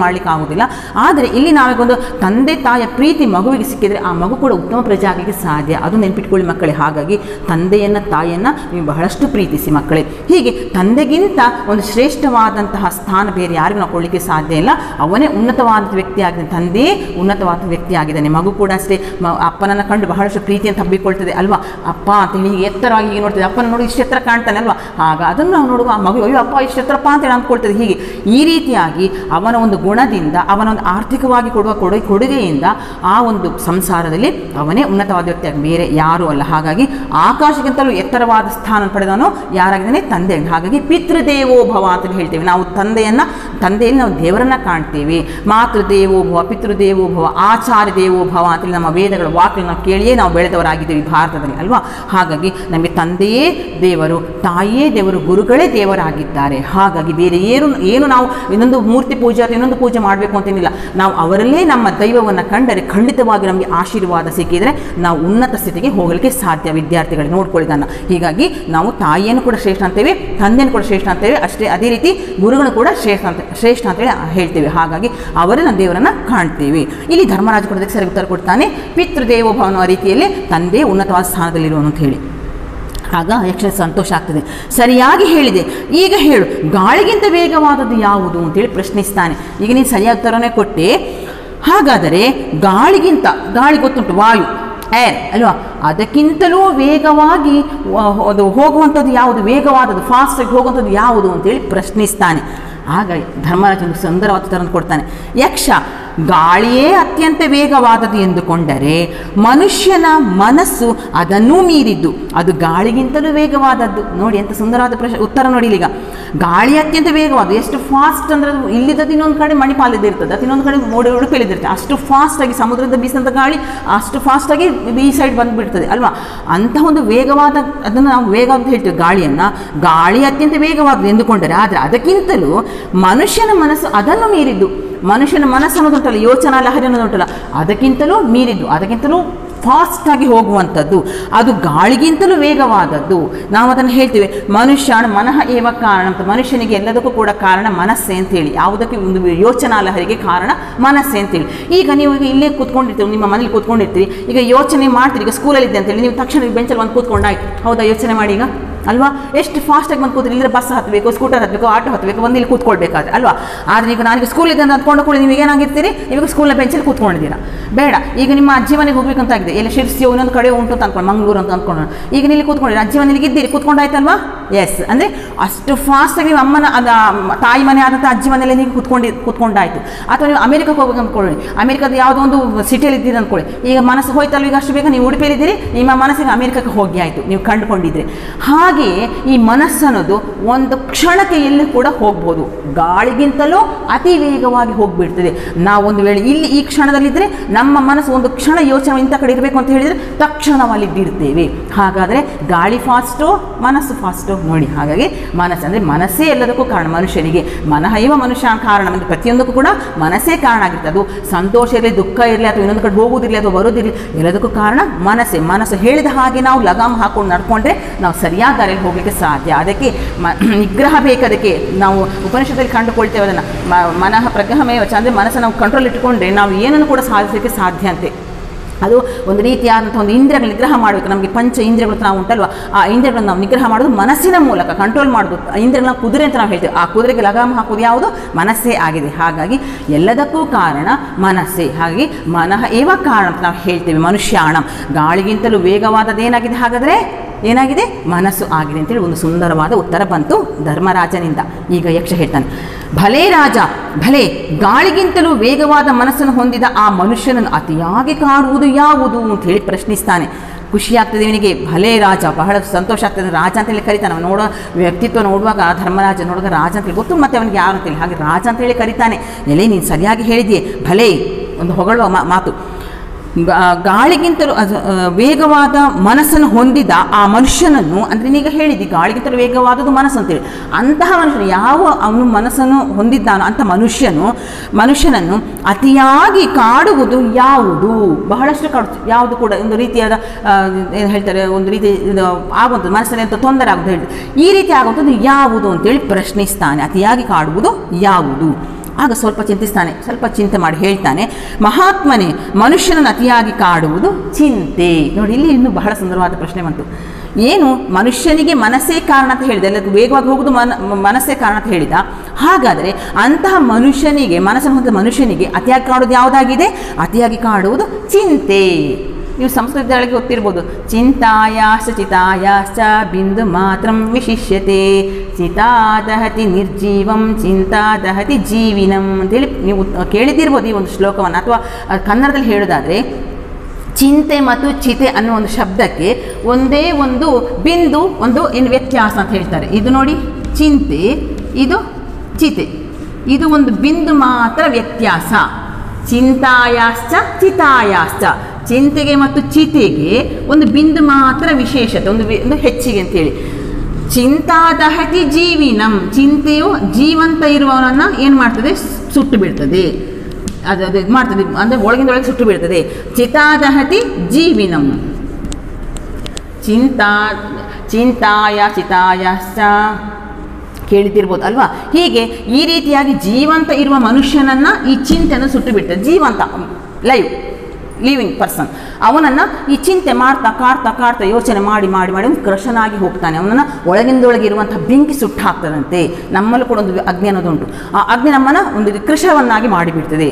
ಮಾಡಲಿಕ್ಕೆ ಆಗೋದಿಲ್ಲ ಆದರೆ ಇಲ್ಲಿ ನಾವೀಗೊಂದು ತಂದೆ ತಾಯಿಯ ಪ್ರೀತಿ ಮಗುವಿಗೆ ಸಿಕ್ಕಿದರೆ ಆ ಮಗು ಕೂಡ ಉತ್ತಮ ಪ್ರಜೆ ಆಗಲಿಕ್ಕೆ ಸಾಧ್ಯ ಅದು ನೆನ್ಪಿಟ್ಕೊಳ್ಳಿ ಮಕ್ಕಳೇ ಹಾಗಾಗಿ ತಂದೆಯನ್ನು ತಾಯಿಯನ್ನು ನೀವು ಬಹಳಷ್ಟು ಪ್ರೀತಿಸಿ ಮಕ್ಕಳೇ ಹೀಗೆ ತಂದೆಗಿಂತ ಒಂದು ಶ್ರೇಷ್ಠವಾದಂತಹ ಸ್ಥಾನ ಬೇರೆ ಯಾರಿಗೂ ನಾವು ಕೊಡಲಿಕ್ಕೆ ಸಾಧ್ಯ ಇಲ್ಲ ಅವನೇ ಉನ್ನತವಾದ ವ್ಯಕ್ತಿ ಆಗಿದೆ ತಂದೆಯೇ ಉನ್ನತವಾದ ವ್ಯಕ್ತಿ ಆಗಿದ್ದಾನೆ ಮಗು ಕೂಡ ಅಷ್ಟೇ ಮ ಅಪ್ಪನನ್ನು ಕಂಡು ಬಹಳಷ್ಟು ಪ್ರೀತಿಯನ್ನು ಹಬ್ಬಿಕೊಳ್ತದೆ ಅಲ್ವಾ ಅಪ್ಪ ಅಂತ ಹೇಳಿ ಹೀಗೆ ಎತ್ತರವಾಗಿ ಹೀಗೆ ನೋಡ್ತದೆ ಅಪ್ಪನ ನೋಡಿ ಇಷ್ಟು ಎತ್ತರ ಕಾಣ್ತಾನೆ ಅಲ್ವಾ ಆಗ ಅದನ್ನು ನಾವು ನೋಡುವ ಆ ಮಗು ಅಯ್ಯೋ ಅಪ್ಪ ಇಷ್ಟು ಎತ್ತರಪ್ಪ ಅಂತ ಹೇಳಿ ಅಂದ್ಕೊಳ್ತದೆ ಹೀಗೆ ಈ ರೀತಿಯಾಗಿ ಅವನ ಒಂದು ಗುಣದಿಂದ ಅವನ ಒಂದು ಆರ್ಥಿಕವಾಗಿ ಕೊಡುವ ಕೊಡುಗೆ ಕೊಡುಗೆಯಿಂದ ಆ ಒಂದು ಸಂಸಾರದಲ್ಲಿ ಅವನೇ ಉನ್ನತವಾದ ವ್ಯಕ್ತಿ ಆಗಿ ಬೇರೆ ಯಾರೂ ಅಲ್ಲ ಹಾಗಾಗಿ ಆಕಾಶಕ್ಕಿಂತಲೂ ಎತ್ತರವಾದ ಸ್ಥಾನ ಪಡೆದವನು ಯಾರಾಗಿದ್ದಾನೆ ತಂದೆ ಹಾಗಾಗಿ ಪಿತೃದೇವೋ ಭವ ಅಂತ ಹೇಳ್ತೇವೆ ನಾವು ತಂದೆಯನ್ನು ತಂದೆಯಲ್ಲಿ ನಾವು ದೇವರನ್ನ ಕಾಣ್ತೇವೆ ಮಾತೃದೇವೋ ಭವ ಪಿತೃದೇವೋ ಭವ ಆಚಾರ್ಯ ದೇವೋ ಭವ ಅಂತೇಳಿ ನಮ್ಮ ವೇದಗಳ ವಾಕ್ಯಗಳನ್ನ ನಾವು ಕೇಳಿಯೇ ನಾವು ಬೆಳೆದವರಾಗಿದ್ದೀವಿ ಭಾರತದಲ್ಲಿ ಅಲ್ವಾ ಹಾಗಾಗಿ ನಮಗೆ ತಂದೆಯೇ ದೇವರು ತಾಯಿಯೇ ದೇವರು ಗುರುಗಳೇ ದೇವರಾಗಿದ್ದಾರೆ ಹಾಗಾಗಿ ಬೇರೆ ಏನು ಏನು ನಾವು ಇನ್ನೊಂದು ಮೂರ್ತಿ ಪೂಜೆ ಅಥವಾ ಇನ್ನೊಂದು ಪೂಜೆ ಮಾಡಬೇಕು ಅಂತೇನಿಲ್ಲ ನಾವು ಅವರಲ್ಲೇ ನಮ್ಮ ದೈವವನ್ನು ಕಂಡರೆ ಖಂಡಿತವಾಗಿ ನಮಗೆ ಆಶೀರ್ವಾದ ಸಿಕ್ಕಿದರೆ ನಾವು ಉನ್ನತ ಸ್ಥಿತಿಗೆ ಹೋಗಲಿಕ್ಕೆ ಸಾಧ್ಯ ವಿದ್ಯಾರ್ಥಿಗಳಿಗೆ ನೋಡ್ಕೊಳ್ಳಿದನ್ನು ಹೀಗಾಗಿ ನಾವು ತಾಯಿಯನ್ನು ಕೂಡ ಶ್ರೇಷ್ಠ ಅಂತೇವೆ ತಂದೆಯನ್ನು ಕೂಡ ಶ್ರೇಷ್ಠ ಅಂತೇವೆ ಅಷ್ಟೇ ಅದೇ ರೀತಿ ಗುರುಗಳು ಕೂಡ ಶ್ರೇಷ್ಠ ಅಂತ ಶ್ರೇಷ್ಠ ಅಂತೇಳಿ ಹೇಳ್ತೇವೆ ಹಾಗಾಗಿ ಅವರನ್ನ ದೇವರನ್ನು ಕಾಣ್ತೇವೆ ಇಲ್ಲಿ ಧರ್ಮರಾಜ ಕೂಡ ಅದಕ್ಕೆ ಸರಿ ಉತ್ತರ ಕೊಡ್ತಾನೆ ಪಿತೃದೇವೋಭವ ಅನ್ನುವ ರೀತಿಯಲ್ಲಿ ತಂದೆ ಉನ್ನತವಾದ ಸ್ಥಾನದಲ್ಲಿರುವನು ಅಂತ ಹೇಳಿ ಆಗ ಯಕ್ಷ ಸಂತೋಷ ಆಗ್ತದೆ ಸರಿಯಾಗಿ ಹೇಳಿದೆ ಈಗ ಹೇಳು ಗಾಳಿಗಿಂತ ವೇಗವಾದದ್ದು ಯಾವುದು ಅಂತೇಳಿ ಪ್ರಶ್ನಿಸ್ತಾನೆ ಈಗ ನೀನು ಸರಿಯಾದ ಉತ್ತರನೇ ಕೊಟ್ಟೆ ಹಾಗಾದರೆ ಗಾಳಿಗಿಂತ ಗಾಳಿ ಗೊತ್ತುಂಟು ವಾಯು ಏರ್ ಅಲ್ವಾ ಅದಕ್ಕಿಂತಲೂ ವೇಗವಾಗಿ ವ- ಅದು ಹೋಗುವಂಥದ್ದು ಯಾವುದು ವೇಗವಾದದ್ದು ಫಾಸ್ಟಾಗಿ ಹೋಗುವಂಥದ್ದು ಯಾವುದು ಅಂತೇಳಿ ಪ್ರಶ್ನಿಸ್ತಾನೆ ಆಗ ಧರ್ಮರಾಜ ಒಂದು ಸುಂದರವಾದ ಉತ್ತರವನ್ನು ಕೊಡ್ತಾನೆ ಯಕ್ಷ ಗಾಳಿಯೇ ಅತ್ಯಂತ ವೇಗವಾದದ್ದು ಎಂದುಕೊಂಡರೆ ಮನುಷ್ಯನ ಮನಸ್ಸು ಅದನ್ನೂ ಮೀರಿದ್ದು ಅದು ಗಾಳಿಗಿಂತಲೂ ವೇಗವಾದದ್ದು ನೋಡಿ ಎಂತ ಸುಂದರವಾದ ಪ್ರಶ್ನೆ ಉತ್ತರ ನೋಡಿ ಈಗ ಗಾಳಿ ಅತ್ಯಂತ ವೇಗವಾದ ಎಷ್ಟು ಫಾಸ್ಟ್ ಅಂದ್ರೆ ಅದು ಇಲ್ಲಿದ್ದದ್ದು ಇನ್ನೊಂದು ಕಡೆ ಮಣಿಪಾಲದ ಇರ್ತದೆ ಅದು ಇನ್ನೊಂದು ಕಡೆ ಮೋಡಿ ಉಡುಪಿಲಿದಿರ್ತದೆ ಅಷ್ಟು ಫಾಸ್ಟಾಗಿ ಸಮುದ್ರದ ಬೀಸಿದಂಥ ಗಾಳಿ ಅಷ್ಟು ಫಾಸ್ಟಾಗಿ ಈ ಸೈಡ್ ಬಂದುಬಿಡ್ತದೆ ಅಲ್ವಾ ಅಂತಹ ಒಂದು ವೇಗವಾದ ಅದನ್ನು ನಾವು ವೇಗ ಅಂತ ಹೇಳ್ತೀವಿ ಗಾಳಿಯನ್ನು ಗಾಳಿ ಅತ್ಯಂತ ವೇಗವಾದದ್ದು ಎಂದುಕೊಂಡರೆ ಆದರೆ ಅದಕ್ಕಿಂತಲೂ ಮನುಷ್ಯನ ಮನಸ್ಸು ಅದನ್ನು ಮೀರಿದ್ದು ಮನುಷ್ಯನ ಮನಸ್ಸು ಅನ್ನೋದುಂಟಲ್ಲ ಯೋಚನಾ ಲಹರಿ ಅನ್ನೋದುಂಟಲ್ಲ ಅದಕ್ಕಿಂತಲೂ ಮೀರಿದ್ದು ಅದಕ್ಕಿಂತಲೂ ಫಾಸ್ಟಾಗಿ ಹೋಗುವಂಥದ್ದು ಅದು ಗಾಳಿಗಿಂತಲೂ ವೇಗವಾದದ್ದು ನಾವು ಅದನ್ನು ಹೇಳ್ತೇವೆ ಮನುಷ್ಯ ಮನಃ ಏವ ಕಾರಣ ಅಂತ ಮನುಷ್ಯನಿಗೆ ಎಲ್ಲದಕ್ಕೂ ಕೂಡ ಕಾರಣ ಮನಸ್ಸೇ ಅಂತೇಳಿ ಯಾವುದಕ್ಕೆ ಒಂದು ಯೋಚನಾ ಲಹರಿಗೆ ಕಾರಣ ಮನಸ್ಸೇ ಅಂತೇಳಿ ಈಗ ನೀವು ಈಗ ಇಲ್ಲೇ ಕೂತ್ಕೊಂಡಿರ್ತೀವಿ ನಿಮ್ಮ ಮನೇಲಿ ಕೂತ್ಕೊಂಡಿರ್ತೀರಿ ಈಗ ಯೋಚನೆ ಮಾಡ್ತೀರಿ ಈಗ ಸ್ಕೂಲಲ್ಲಿದ್ದೆ ಅಂತೇಳಿ ನೀವು ತಕ್ಷಣ ಬೆಂಚಲ್ಲಿ ಒಂದು ಕೂತ್ಕೊಂಡಾಯ್ತು ಹೌದಾ ಯೋಚನೆ ಮಾಡಿ ಈಗ ಅಲ್ವಾ ಎಷ್ಟು ಫಾಸ್ಟಾಗಿ ಬಂದು ಕೂತ್ರಿ ಇಲ್ಲದ್ರೆ ಬಸ್ ಹತ್ತಬೇಕು ಸ್ಕೂಟರ್ ಹತ್ತಬೇಕು ಆಟೋ ಹತ್ತಬೇಕು ಒಂದು ಇಲ್ಲಿ ಕೂತ್ಕೊಳ್ಬೇಕಾದ್ರೆ ಅಲ್ವಾ ಆದರೆ ಈಗ ನಾನೀಗ ಸ್ಕೂಲ್ ಇದೆ ಅಂತ ಅಂದ್ಕೊಂಡು ಕೂಡ ನೀವು ಏನಾಗಿರ್ತೀರಿ ಇವಾಗ ಸ್ಕೂಲ್ನ ಬೆಂಚಲ್ಲಿ ಕೂತ್ಕೊಂಡಿದ್ದೀರಾ ಬೇಡ ಈಗ ನಿಮ್ಮ ಅಜ್ಜಿ ಮನೆಗೆ ಹೋಗ್ಬೇಕಂತ ಆಗಿದೆ ಎಲ್ಲ ಶಿರ್ಸಿಯೋ ಇನ್ನೊಂದು ಕಡೆ ಉಂಟು ಅಂತ ಅನ್ಕೊಂಡು ಮಂಗಳೂರು ಅಂತ ಅಂದ್ಕೊಂಡು ಈಗ ನೀವು ಇಲ್ಲಿ ಕೂತ್ಕೊಂಡಿರಿ ಅಜ್ಜಿ ಮನೆಗೆ ಇದ್ದೀರಿ ಕೂತ್ಕೊಂಡಾಯ್ತಲ್ವಾ ಎಸ್ ಅಂದರೆ ಅಷ್ಟು ಫಾಸ್ಟಾಗಿ ನಿಮ್ಮ ಅಮ್ಮನ ಅದ ತಾಯಿ ಮನೆ ಆದಂಥ ಅಜ್ಜಿ ಮನೆಯಲ್ಲಿ ನೀವು ಕೂತ್ಕೊಂಡು ಕೂತ್ಕೊಂಡಾಯ್ತು ಅಥವಾ ನೀವು ಅಮೆರಿಕಕ್ಕೆ ಹೋಗ್ಬೇಕು ಅಂದ್ಕೊಳ್ಳಿ ಅಮೆರಿಕದ ಯಾವುದೋ ಒಂದು ಸಿಟಿಯಲ್ಲಿ ಇದ್ದೀರಿ ಅಂದ್ಕೊಳ್ಳಿ ಈಗ ಮನಸ್ಸು ಹೋಯ್ತಲ್ವ ಈಗ ಅಷ್ಟು ಬೇಗ ನೀವು ಉಡುಪಿಯಲ್ಲಿದ್ದೀರಿ ನಿಮ್ಮ ಮನಸ್ಸಿಗೆ ಅಮೆರಿಕಕ್ಕೆ ಹೋಗಿ ಆಯಿತು ನೀವು ಕಂಡುಕೊಂಡಿದ್ರೆ ಹಾಗೆಯೇ ಈ ಮನಸ್ಸನ್ನೋದು ಒಂದು ಕ್ಷಣಕ್ಕೆ ಎಲ್ಲಿ ಕೂಡ ಹೋಗ್ಬೋದು ಗಾಳಿಗಿಂತಲೂ ಅತಿ ವೇಗವಾಗಿ ಹೋಗ್ಬಿಡ್ತದೆ ನಾವು ಒಂದು ವೇಳೆ ಇಲ್ಲಿ ಈ ಕ್ಷಣದಲ್ಲಿದ್ದರೆ ನಮ್ಮ ಮನಸ್ಸು ಒಂದು ಕ್ಷಣ ಯೋಚನೆ ಇಂಥ ಕಡೆ ಇರಬೇಕು ಅಂತ ಹೇಳಿದರೆ ತಕ್ಷಣ ನಾವು ಅಲ್ಲಿದ್ದಿರ್ತೇವೆ ಹಾಗಾದರೆ ಗಾಳಿ ಫಾಸ್ಟು ಮನಸ್ಸು ಫಾಸ್ಟು ನೋಡಿ ಹಾಗಾಗಿ ಮನಸ್ಸು ಅಂದರೆ ಮನಸ್ಸೇ ಎಲ್ಲದಕ್ಕೂ ಕಾರಣ ಮನುಷ್ಯನಿಗೆ ಮನಃ ಇವ ಮನುಷ್ಯ ಕಾರಣ ಅಂದರೆ ಪ್ರತಿಯೊಂದಕ್ಕೂ ಕೂಡ ಮನಸ್ಸೇ ಕಾರಣ ಆಗಿರ್ತದೆ ಅದು ಸಂತೋಷ ಇರಲಿ ದುಃಖ ಇರಲಿ ಅಥವಾ ಇನ್ನೊಂದು ಕಡೆ ಹೋಗುವುದಿರಲಿ ಅಥವಾ ಬರೋದಿರಲಿ ಎಲ್ಲದಕ್ಕೂ ಕಾರಣ ಮನಸ್ಸೇ ಮನಸ್ಸು ಹೇಳಿದ ಹಾಗೆ ನಾವು ಲಗಾಮ್ ಹಾಕೊಂಡು ನಡ್ಕೊಂಡ್ರೆ ನಾವು ಸರಿಯಾದ ದಾರಿಯಲ್ಲಿ ಹೋಗಲಿಕ್ಕೆ ಸಾಧ್ಯ ಅದಕ್ಕೆ ಮ ನಿಗ್ರಹ ಬೇಕು ಅದಕ್ಕೆ ನಾವು ಉಪನಿಷತ್ತಲ್ಲಿ ಕಂಡುಕೊಳ್ತೇವೆ ಅದನ್ನು ಮ- ಮನಃ ಪ್ರಗ್ರಹಮೇವ ಚ ಅಂದರೆ ಮನಸ್ಸನ್ನು ನಾವು ಕಂಟ್ರೋಲ್ ಇಟ್ಟುಕೊಂಡ್ರೆ ನಾವು ಏನನ್ನು ಕೂಡ ಸಾಧಿಸಲಿಕ್ಕೆ ಸಾಧ್ಯ ಅಂತೆ ಅದು ಒಂದು ರೀತಿಯಾದಂಥ ಒಂದು ಇಂದ್ರಿಯಗಳು ನಿಗ್ರಹ ಮಾಡಬೇಕು ನಮಗೆ ಪಂಚ ಇಂದ್ರಿಯಗಳು ನಾವು ಉಂಟಲ್ವ ಆ ಇಂದ್ರಿಯಗಳನ್ನು ನಾವು ನಿಗ್ರಹ ಮಾಡೋದು ಮನಸ್ಸಿನ ಮೂಲಕ ಕಂಟ್ರೋಲ್ ಮಾಡೋದು ಆ ಇಂದ್ರಿಯಗಳನ್ನ ಕುದುರೆ ಅಂತ ನಾವು ಹೇಳ್ತೇವೆ ಆ ಕುದುರೆಗೆ ಲಗಾಮ ಹಾಕೋದು ಯಾವುದು ಮನಸ್ಸೇ ಆಗಿದೆ ಹಾಗಾಗಿ ಎಲ್ಲದಕ್ಕೂ ಕಾರಣ ಮನಸ್ಸೇ ಹಾಗಾಗಿ ಮನಃ ಏವ ಕಾರಣ ಅಂತ ನಾವು ಹೇಳ್ತೇವೆ ಮನುಷ್ಯಾಣಂ ಗಾಳಿಗಿಂತಲೂ ವೇಗವಾದದ್ದೇನಾಗಿದೆ ಹಾಗಾದರೆ ಏನಾಗಿದೆ ಮನಸ್ಸು ಆಗಿದೆ ಅಂತೇಳಿ ಒಂದು ಸುಂದರವಾದ ಉತ್ತರ ಬಂತು ಧರ್ಮರಾಜನಿಂದ ಈಗ ಯಕ್ಷ ಹೇಳ್ತಾನೆ ಭಲೇ ರಾಜ ಭಲೆ ಗಾಳಿಗಿಂತಲೂ ವೇಗವಾದ ಮನಸ್ಸನ್ನು ಹೊಂದಿದ ಆ ಮನುಷ್ಯನನ್ನು ಅತಿಯಾಗಿ ಕಾಡುವುದು ಯಾವುದು ಅಂತ ಹೇಳಿ ಪ್ರಶ್ನಿಸ್ತಾನೆ ಖುಷಿ ಆಗ್ತದೆ ಇವನಿಗೆ ಭಲೇ ರಾಜ ಬಹಳ ಸಂತೋಷ ಆಗ್ತದೆ ರಾಜ ಅಂತೇಳಿ ಕರಿತಾನೆ ಅವನು ನೋಡೋ ವ್ಯಕ್ತಿತ್ವ ನೋಡುವಾಗ ಧರ್ಮರಾಜ ನೋಡುವಾಗ ರಾಜ ಅಂತೇಳಿ ಗೊತ್ತು ಮತ್ತೆ ಅವನಿಗೆ ಯಾರು ಅಂತೇಳಿ ಹಾಗೆ ರಾಜ ಅಂತೇಳಿ ಕರಿತಾನೆ ಎಲೆ ನೀನು ಸರಿಯಾಗಿ ಹೇಳಿದೆಯೇ ಭಲೇ ಒಂದು ಹೊಗಳುವ ಮಾ- ಮಾತು ಗಾ- ಗಾಳಿಗಿಂತಲೂ ಅದು, ಆ, ವೇಗವಾದ ಮನಸ್ಸನ್ನು ಹೊಂದಿದ ಆ ಮನುಷ್ಯನನ್ನು ಅಂದರೆ ನೀಗ ಹೇಳಿದ್ದಿ ಗಾಳಿಗಿಂತಲೂ ವೇಗವಾದದ್ದು ಮನಸ್ಸು ಅಂತೇಳಿ ಅಂತಹ ಮನುಷ್ಯನು ಯಾವ ಅವನು ಮನಸ್ಸನ್ನು ಹೊಂದಿದ್ದಾನೋ ಅಂಥ ಮನುಷ್ಯನು ಮನುಷ್ಯನನ್ನು ಅತಿಯಾಗಿ ಕಾಡುವುದು ಯಾವುದು ಬಹಳಷ್ಟು ಕಾಡುತ್ತೆ ಯಾವುದು ಕೂಡ ಒಂದು ರೀತಿಯಾದ ಏನು ಹೇಳ್ತಾರೆ ಒಂದು ರೀತಿ ಇದು ಆಗುವಂಥದ್ದು ಮನಸ್ಸಲ್ಲಿ ಅಂತ ತೊಂದರೆ ಆಗೋದು ಹೇಳಿ ಈ ರೀತಿ ಆಗುವಂಥದ್ದು ಯಾವುದು ಅಂತೇಳಿ ಪ್ರಶ್ನಿಸ್ತಾನೆ ಅತಿಯಾಗಿ ಕಾಡುವುದು ಯಾವುದು ಆಗ ಸ್ವಲ್ಪ ಚಿಂತಿಸ್ತಾನೆ ಸ್ವಲ್ಪ ಚಿಂತೆ ಮಾಡಿ ಹೇಳ್ತಾನೆ ಮಹಾತ್ಮನೇ ಮನುಷ್ಯನನ್ನು ಅತಿಯಾಗಿ ಕಾಡುವುದು ಚಿಂತೆ ನೋಡಿ ಇಲ್ಲಿ ಇನ್ನು ಬಹಳ ಸುಂದರವಾದ ಪ್ರಶ್ನೆ ಬಂತು ಏನು ಮನುಷ್ಯನಿಗೆ ಮನಸ್ಸೇ ಕಾರಣ ಅಂತ ಹೇಳಿದೆ ಎಲ್ಲ ವೇಗವಾಗಿ ಹೋಗುದು ಮನ ಮನಸ್ಸೇ ಕಾರಣ ಅಂತ ಹೇಳಿದ ಹಾಗಾದರೆ ಅಂತಹ ಮನುಷ್ಯನಿಗೆ ಮನಸ್ಸನ್ನು ಹೊಂದಿದ ಮನುಷ್ಯನಿಗೆ ಅತಿಯಾಗಿ ಕಾಡುವುದು ಯಾವುದಾಗಿದೆ ಅತಿಯಾಗಿ ಕಾಡುವುದು ಚಿಂತೆ ನೀವು ಸಂಸ್ಕೃತದೊಳಗೆ ಗೊತ್ತಿರ್ಬೋದು ಚಿಂತಾಯಾಶ್ಚ ಚಿತಾಯಾಶ್ಚ ಬಿಂದು ಮಾತ್ರ ವಿಶಿಷ್ಯತೆ ಚಿತಾದಹತಿ ನಿರ್ಜೀವಂ ಚಿಂತಾದಹತಿ ಜೀವಿನಂ ಅಂತೇಳಿ ನೀವು ಕೇಳಿದಿರ್ಬೋದು ಈ ಒಂದು ಶ್ಲೋಕವನ್ನು ಅಥವಾ ಅಹ್, ಕನ್ನಡದಲ್ಲಿ ಹೇಳೋದಾದರೆ ಚಿಂತೆ ಮತ್ತು ಚಿತೆ ಅನ್ನೋ ಒಂದು ಶಬ್ದಕ್ಕೆ ಒಂದೇ ಒಂದು ಬಿಂದು ಒಂದು ಏನು ವ್ಯತ್ಯಾಸ ಅಂತ ಹೇಳ್ತಾರೆ ಇದು ನೋಡಿ ಚಿಂತೆ ಇದು ಚಿತೆ ಇದು ಒಂದು ಬಿಂದು ಮಾತ್ರ ವ್ಯತ್ಯಾಸ ಚಿಂತಾಯಾಶ್ಚ ಚಿತಾಯಾಶ್ಚ ಚಿಂತೆಗೆ ಮತ್ತು ಚಿತೆಗೆ ಒಂದು ಬಿಂದು ಮಾತ್ರ ವಿಶೇಷತೆ ಒಂದು ವಿ- ಒಂದು ಹೆಚ್ಚಿಗೆ ಅಂತೇಳಿ ಚಿಂತಾದಹತಿ ಜೀವಿನಂ ಚಿಂತೆಯು ಜೀವಂತ ಇರುವವನನ್ನ ಏನು ಮಾಡ್ತದೆ ಸುಟ್ಟು ಬಿಡ್ತದೆ ಅದು ಅದು ಇದು ಮಾಡ್ತದೆ ಅಂದರೆ ಒಳಗಿಂದ ಒಳಗೆ ಸುಟ್ಟು ಬಿಡ್ತದೆ ಚಿತಾದಹತಿ ಜೀವಿನಂ ಚಿಂತಾ ಚಿಂತಾಯ ಚಿತಾಯಶ್ಚ ಕೇಳಿದಿರ್ಬೋದು ಅಲ್ವಾ ಹೀಗೆ ಈ ರೀತಿಯಾಗಿ ಜೀವಂತ ಇರುವ ಮನುಷ್ಯನನ್ನು ಈ ಚಿಂತೆಯನ್ನು ಸುಟ್ಟು ಬಿಡ್ತದೆ ಜೀವಂತ ಲೈವ್ ಲಿವಿಂಗ್ ಪರ್ಸನ್ ಅವನನ್ನು ಈ ಚಿಂತೆ ಮಾಡ್ತಾ ಕಾಡ್ತಾ ಕಾಡ್ತಾ ಯೋಚನೆ ಮಾಡಿ ಮಾಡಿ ಮಾಡಿ ಅವ್ನು ಕೃಶನಾಗಿ ಹೋಗ್ತಾನೆ ಅವನನ್ನು ಒಳಗಿಂದೊಳಗೆ ಇರುವಂತಹ ಬೆಂಕಿ ಸುಟ್ಟು ಹಾಕ್ತದಂತೆ ನಮ್ಮಲ್ಲೂ ಕೂಡ ಒಂದು ಅಗ್ನಿ ಅನ್ನೋದುಂಟು ಆ ಅಗ್ನಿ ನಮ್ಮನ್ನು ಒಂದು ಕೃಶವನ್ನಾಗಿ ಮಾಡಿಬಿಡ್ತದೆ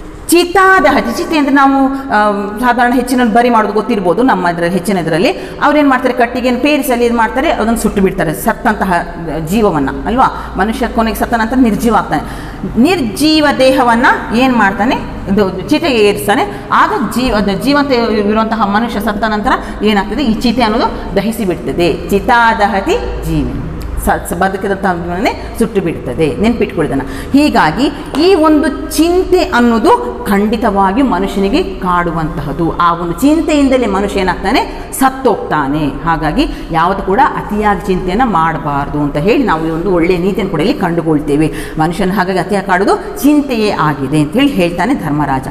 ಚಿತಾದ ಹತಿ ಚಿತೆ ಅಂದರೆ ನಾವು ಆ, ಸಾಧಾರಣ ಹೆಚ್ಚಿನ ಬರಿ ಮಾಡೋದು ಗೊತ್ತಿರ್ಬೋದು ನಮ್ಮ ಇದರಲ್ಲಿ ಹೆಚ್ಚಿನ ಇದರಲ್ಲಿ ಅವ್ರೇನು ಮಾಡ್ತಾರೆ ಕಟ್ಟಿಗೆಯನ್ನು ಪೇರಿಸಲಿ ಇದು ಮಾಡ್ತಾರೆ ಅದನ್ನು ಸುಟ್ಟು ಬಿಡ್ತಾರೆ ಸತ್ತಂತಹ ಜೀವವನ್ನು ಅಲ್ವಾ ಮನುಷ್ಯ ಕೊನೆಗೆ ಸತ್ತ ನಂತರ ನಿರ್ಜೀವ ಆಗ್ತಾನೆ ನಿರ್ಜೀವ ದೇಹವನ್ನು ಏನು ಮಾಡ್ತಾನೆ ಇದು ಚಿತೆಗೆ ಏರಿಸ್ತಾನೆ ಆಗ ಜೀವ ಅದು ಜೀವಂತ ಇರುವಂತಹ ಮನುಷ್ಯ ಸತ್ತ ನಂತರ ಏನಾಗ್ತದೆ ಈ ಚಿತೆ ಅನ್ನೋದು ದಹಿಸಿ ಬಿಡ್ತದೆ ಚಿತಾದಹತಿ ಜೀವಿ ಸ ಸ- ಬದುಕಿದಂತಹ ಜೀವನನೇ ಸುಟ್ಟು ಬಿಡ್ತದೆ ನೆನ್ಪಿಟ್ಕೊಳ್ಳೋದನ್ನು ಹೀಗಾಗಿ ಈ ಒಂದು ಚಿಂತೆ ಅನ್ನೋದು ಖಂಡಿತವಾಗಿಯೂ ಮನುಷ್ಯನಿಗೆ ಕಾಡುವಂತಹದ್ದು ಆ ಒಂದು ಚಿಂತೆಯಿಂದಲೇ ಮನುಷ್ಯ ಏನಾಗ್ತಾನೆ ಸತ್ತೋಗ್ತಾನೆ ಹಾಗಾಗಿ ಯಾವುದು ಕೂಡ ಅತಿಯಾಗಿ ಚಿಂತೆಯನ್ನು ಮಾಡಬಾರ್ದು ಅಂತ ಹೇಳಿ ನಾವು ಈ ಒಂದು ಒಳ್ಳೆಯ ನೀತಿಯನ್ನು ಕೂಡ ಇಲ್ಲಿ ಕಂಡುಕೊಳ್ತೇವೆ ಮನುಷ್ಯನ ಹಾಗಾಗಿ ಅತಿಯಾಗಿ ಕಾಡುವುದು ಚಿಂತೆಯೇ ಆಗಿದೆ ಅಂತ ಹೇಳಿ ಹೇಳ್ತಾನೆ ಧರ್ಮರಾಜ